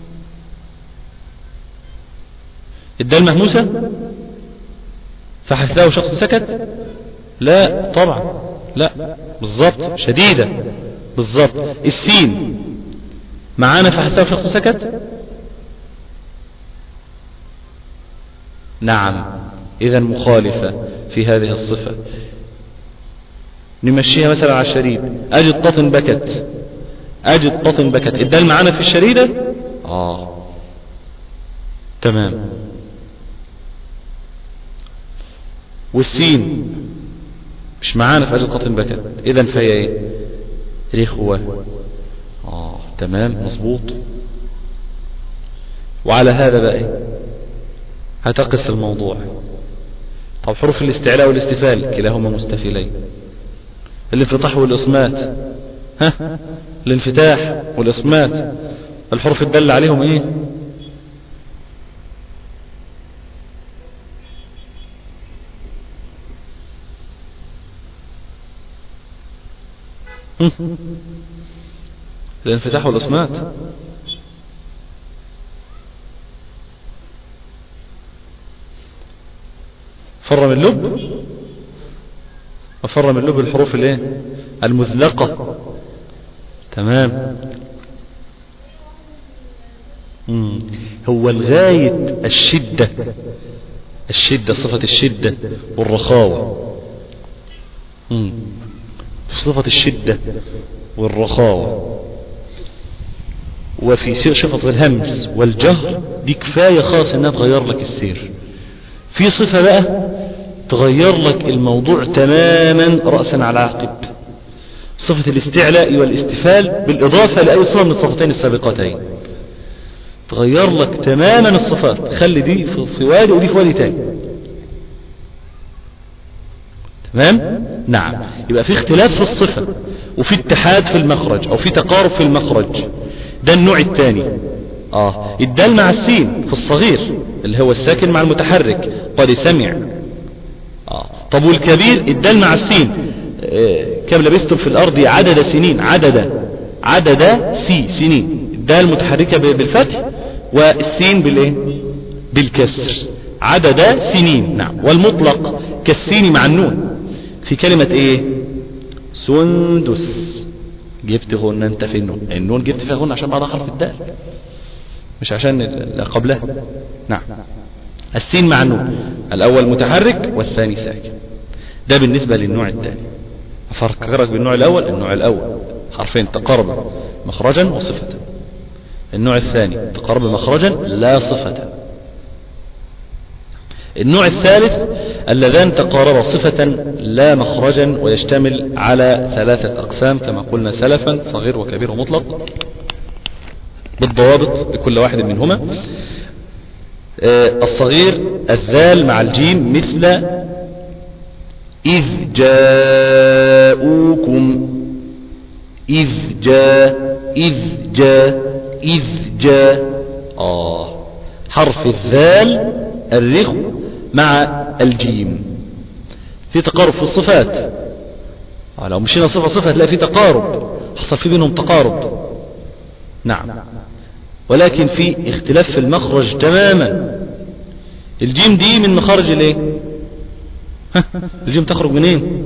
الدال مهموسة فحثه شخص سكت لا طبعا لا بالظبط شديدة بالظبط السين معانا فحثه شخص سكت نعم اذا مخالفة في هذه الصفة نمشيها مثلا على الشريد اجد طفن بكت اجد طفن بكت الدال معانا في الشريدة اه تمام والسين مش معانا في اجد قطن بكت اذا فهي ايه رخوة اه تمام مظبوط وعلى هذا بقى ايه هتقس الموضوع طب حروف الاستعلاء والاستفال كلاهما مستفيلين الانفتاح والاصمات ها الانفتاح والاصمات الحروف الدالة عليهم ايه الانفتاح والاصمات فر من اللب وفر من اللب الحروف الايه المذلقة تمام مم. هو الغاية الشدة الشدة صفة الشدة والرخاوة مم. صفة الشدة والرخاوة وفي صفة الهمس والجهر دي كفاية خاص انها تغير لك السير في صفة بقى تغير لك الموضوع تماما رأسا على عقب صفة الاستعلاء والاستفال بالإضافة لأي صفة من الصفتين السابقتين تغير لك تماما الصفات تخلي دي في وادي ودي في وادي تاني تمام نعم يبقى في اختلاف في الصفة وفي اتحاد في المخرج او في تقارب في المخرج ده النوع الثاني اه الدال مع السين في الصغير اللي هو الساكن مع المتحرك قد سمع اه طب والكبير الدال مع السين آه، كم لبستم في الأرض عدد سنين عدد عدد سي سنين الدال متحركة بالفتح والسين بالايه بالكسر عدد سنين نعم والمطلق كالسين مع النون في كلمة ايه سندس جبت غنى انت في النون النون جبت فيها غنى عشان بعض حرف الدال مش عشان اللي قبلها نعم السين مع النون الاول متحرك والثاني ساكن ده بالنسبة للنوع الثاني افكرك بالنوع الاول النوع الاول حرفين تقارب مخرجا وصفة النوع الثاني تقارب مخرجا لا صفة النوع الثالث اللذان تقاربا صفة لا مخرجا ويشتمل على ثلاثة أقسام كما قلنا سلفا صغير وكبير ومطلق بالضوابط لكل واحد منهما آه، الصغير الذال مع الجيم مثل إذ جاءوكم إذ جاء إذ جاء إذ جاء آه حرف الذال الرخو مع الجيم في تقارب في الصفات آه لو مشينا صفة صفة هتلاقي في تقارب حصل في بينهم تقارب نعم ولكن في اختلاف في المخرج تماما الجيم دي من مخارج الايه الجيم تخرج منين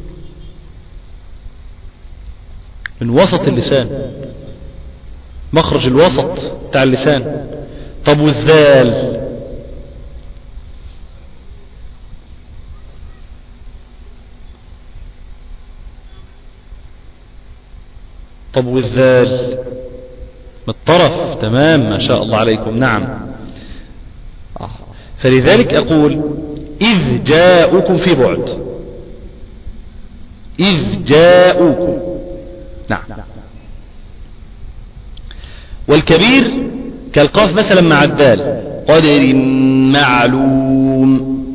من وسط اللسان مخرج الوسط بتاع اللسان طب والذال طب والذال من الطرف تمام ما شاء الله عليكم نعم آه. فلذلك أقول إذ جاءكم في بعد إذ جاءكم نعم والكبير كالقاف مثلا مع الدال قدر معلوم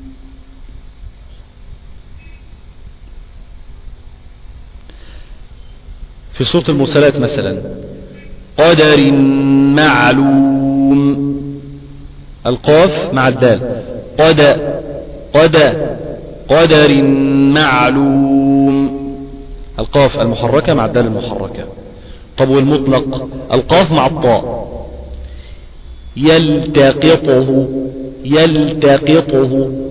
في سورة المرسلات مثلا قدر معلوم القاف مع الدال قد قد قدر معلوم القاف المحركة مع الدال المحركة طب والمطلق القاف مع الطاء يلتقطه يلتقطه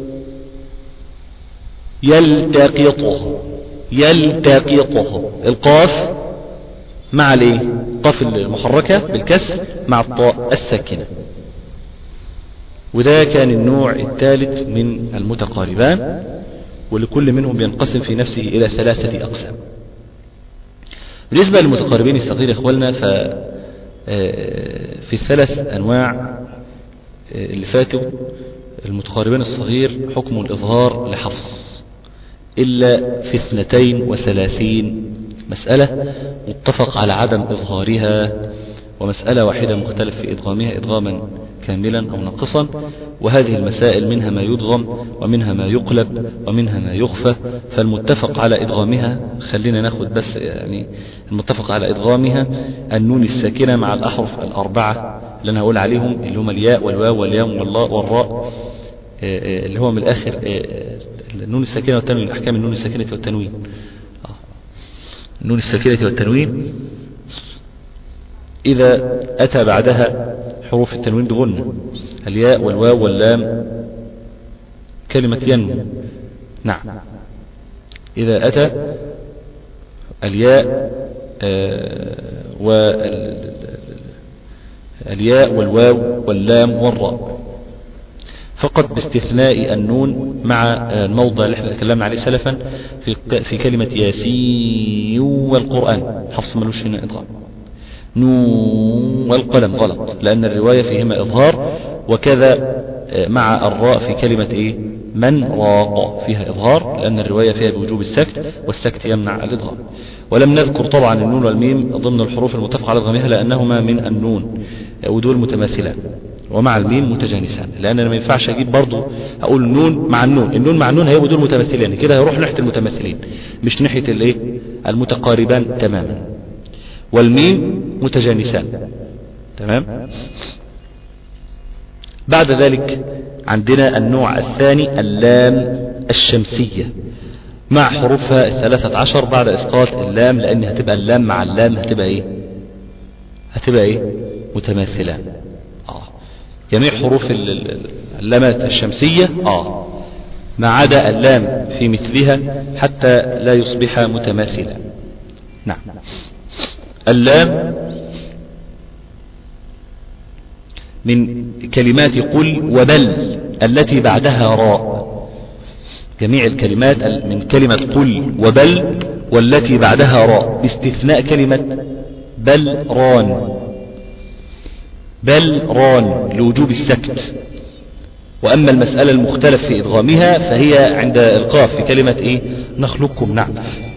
يلتقطه يلتقطه القاف مع الايه قاف المحركة بالكسر مع الطاء الساكنة وده كان النوع الثالث من المتقاربان ولكل منهم ينقسم في نفسه إلى ثلاثة أقسام بالنسبة للمتقاربين الصغير إخوالنا ف آه، في الثلاث أنواع آه، اللي فاتوا المتقاربين الصغير حكم الإظهار لحفص إلا في اثنتين وثلاثين مسألة متفق على عدم إظهارها ومسألة واحدة مختلف في إدغامها إدغاما كاملا أو ناقصا وهذه المسائل منها ما يدغم ومنها ما يقلب ومنها ما يخفى فالمتفق على إدغامها خلينا ناخد بس يعني المتفق على إدغامها النون الساكنة مع الأحرف الأربعة اللي أنا هقول عليهم اللي هم الياء والواو والياء والله والراء آه، آه، اللي هو من الآخر آه، النون الساكنة والتنوين أحكام النون الساكنة والتنوين النون الساكنة والتنوين إذا أتى بعدها حروف التنوين بغنة الياء والواو واللام كلمة ينمو نعم إذا أتى الياء آه والياء والواو واللام والراء فقط باستثناء النون مع الموضع اللي احنا تكلمنا عليه سلفا في في كلمة ياسين والقرآن حفص ملوش هنا إضغام نون والقلم غلط لأن الرواية فيهما إظهار وكذا آه، مع الراء في كلمة إيه من راق فيها إظهار لأن الرواية فيها بوجوب السكت والسكت يمنع الإظهار ولم نذكر طبعا النون والميم ضمن الحروف المتفق على إظهامها لأنهما من النون ودول متماثلان ومع الميم متجانسان لأن أنا ما ينفعش أجيب برضو أقول نون مع النون النون مع النون هيبقوا دول متماثلين كده هيروح ناحية المتماثلين مش ناحية الإيه المتقاربان تماما والميم متجانسان تمام بعد ذلك عندنا النوع الثاني اللام الشمسية مع حروفها الثلاثة عشر بعد إسقاط اللام لأن هتبقى اللام مع اللام هتبقى إيه هتبقى إيه متماثلان آه. جميع حروف اللامات الشمسية آه ما عدا اللام في مثلها حتى لا يصبح متماثلا نعم اللام من كلمات قل وبل التي بعدها راء جميع الكلمات من كلمة قل وبل والتي بعدها راء باستثناء كلمة بل ران بل ران لوجوب السكت وأما المسألة المختلف في إدغامها فهي عند القاف في كلمة إيه نخلقكم نعم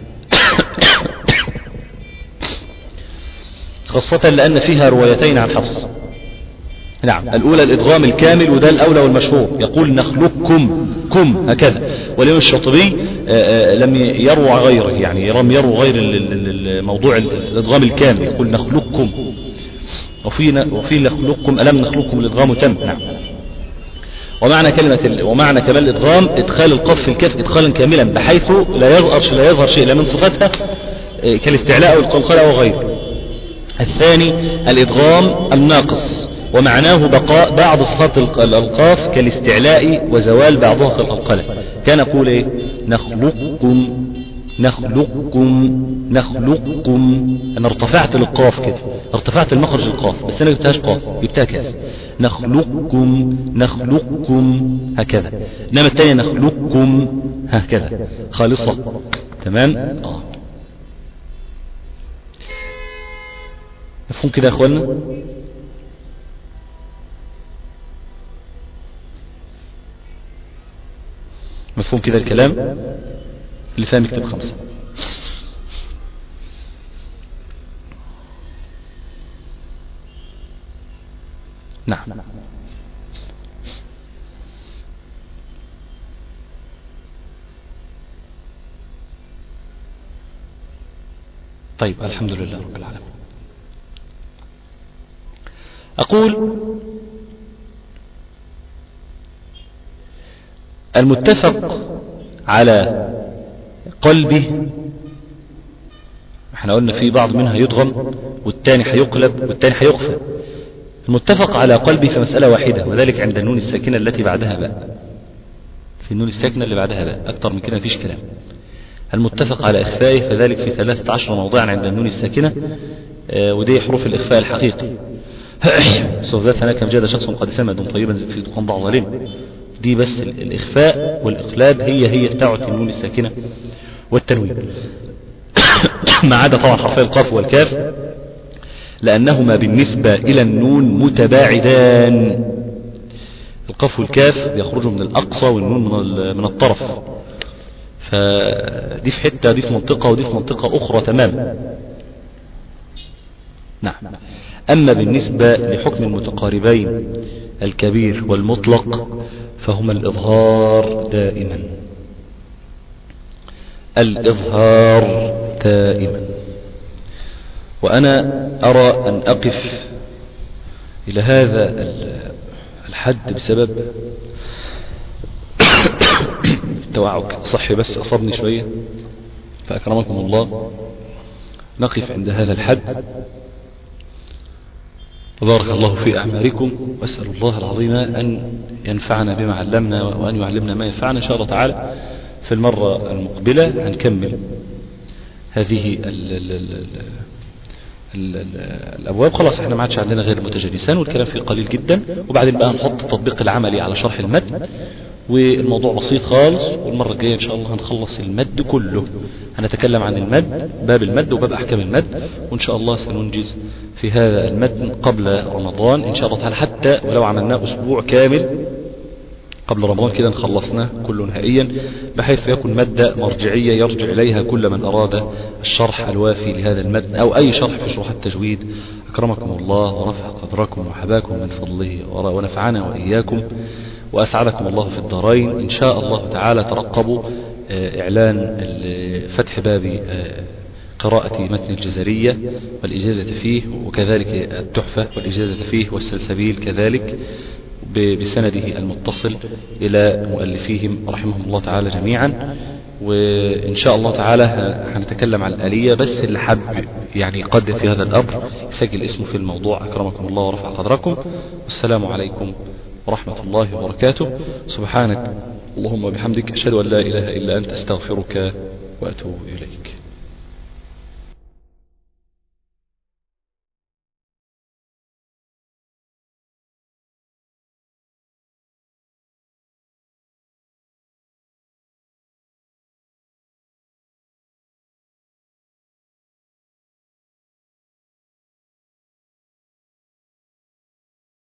خاصة لأن فيها روايتين عن حفص نعم الأولى الإدغام الكامل وده الأولى والمشهور يقول نخلقكم كم هكذا والإمام الشاطبي آه، آه، لم يروى غيره يعني لم يروى غير الموضوع الإدغام الكامل يقول نخلقكم وفي وفي نخلقكم ألم نخلقكم الإدغام تم نعم ومعنى كلمة ومعنى كمال الإدغام إدخال القف في الكاف إدخالا كاملا بحيث لا يظهر لا يظهر شيء لا من صفتها آه، كالاستعلاء والقلقلة أو غيره الثاني الإدغام الناقص ومعناه بقاء بعض صفات الألقاف كالاستعلاء وزوال بعضها كالقلقلة كان يقول ايه نخلقكم نخلقكم نخلقكم انا ارتفعت القاف كده ارتفعت المخرج القاف بس انا جبتهاش قاف جبتها كده نخلقكم نخلقكم هكذا انما الثانية نخلقكم هكذا خالصة تمام اه مفهوم كده يا اخوانا مفهوم كده الكلام اللي فاهم يكتب خمسة نعم طيب الحمد لله رب العالمين أقول المتفق على قلبه احنا قلنا في بعض منها يضغم والتاني هيقلب والتاني هيخفى المتفق على قلبه في مسألة واحدة وذلك عند النون الساكنة التي بعدها باء في النون الساكنة اللي بعدها باء أكثر من كده مفيش كلام المتفق على إخفائه فذلك في ثلاثة عشر موضعا عند النون الساكنة آه ودي حروف الإخفاء الحقيقي سوف ذات هناك مجاد شخص قد سمد طيبا في دقان بعض دي بس الإخفاء والإقلاب هي هي بتاعة النون الساكنة والتنوين ما عدا طبعا حرفي القاف والكاف لأنهما بالنسبة إلى النون متباعدان القاف والكاف يخرجوا من الأقصى والنون من من الطرف فدي في حتة دي في منطقة ودي في منطقة أخرى تماما نعم أما بالنسبة لحكم المتقاربين الكبير والمطلق فهما الإظهار دائما الإظهار دائما وأنا أرى أن أقف إلى هذا الحد بسبب توعك صحي بس أصابني شوية فأكرمكم الله نقف عند هذا الحد وبارك الله في أعمالكم وأسأل الله العظيم أن ينفعنا بما علمنا وأن يعلمنا ما ينفعنا إن شاء الله تعالى في المرة المقبلة هنكمل هذه ال ال ال ال ال الأبواب خلاص احنا ما عادش عندنا غير المتجانسان والكلام فيه قليل جدا وبعدين بقى نحط التطبيق العملي على شرح المتن والموضوع بسيط خالص والمرة الجاية إن شاء الله هنخلص المد كله هنتكلم عن المد باب المد وباب أحكام المد وإن شاء الله سننجز في هذا المتن قبل رمضان إن شاء الله تعالى حتى ولو عملناه أسبوع كامل قبل رمضان كده نخلصناه كله نهائيا بحيث يكون مادة مرجعية يرجع إليها كل من أراد الشرح الوافي لهذا المتن أو أي شرح في شروح التجويد أكرمكم الله ورفع قدركم وحباكم من فضله ونفعنا وإياكم وأسعدكم الله في الدارين إن شاء الله تعالى ترقبوا آه، إعلان فتح باب آه، قراءة متن الجزرية والإجازة فيه وكذلك التحفة والإجازة فيه والسلسبيل كذلك بسنده المتصل إلى مؤلفيهم رحمهم الله تعالى جميعا وإن شاء الله تعالى هنتكلم عن الآلية بس اللي حب يعني يقدم في هذا الأمر يسجل اسمه في الموضوع أكرمكم الله ورفع قدركم والسلام عليكم ورحمة الله وبركاته سبحانك اللهم وبحمدك أشهد أن لا إله إلا أنت أستغفرك وأتوب إليك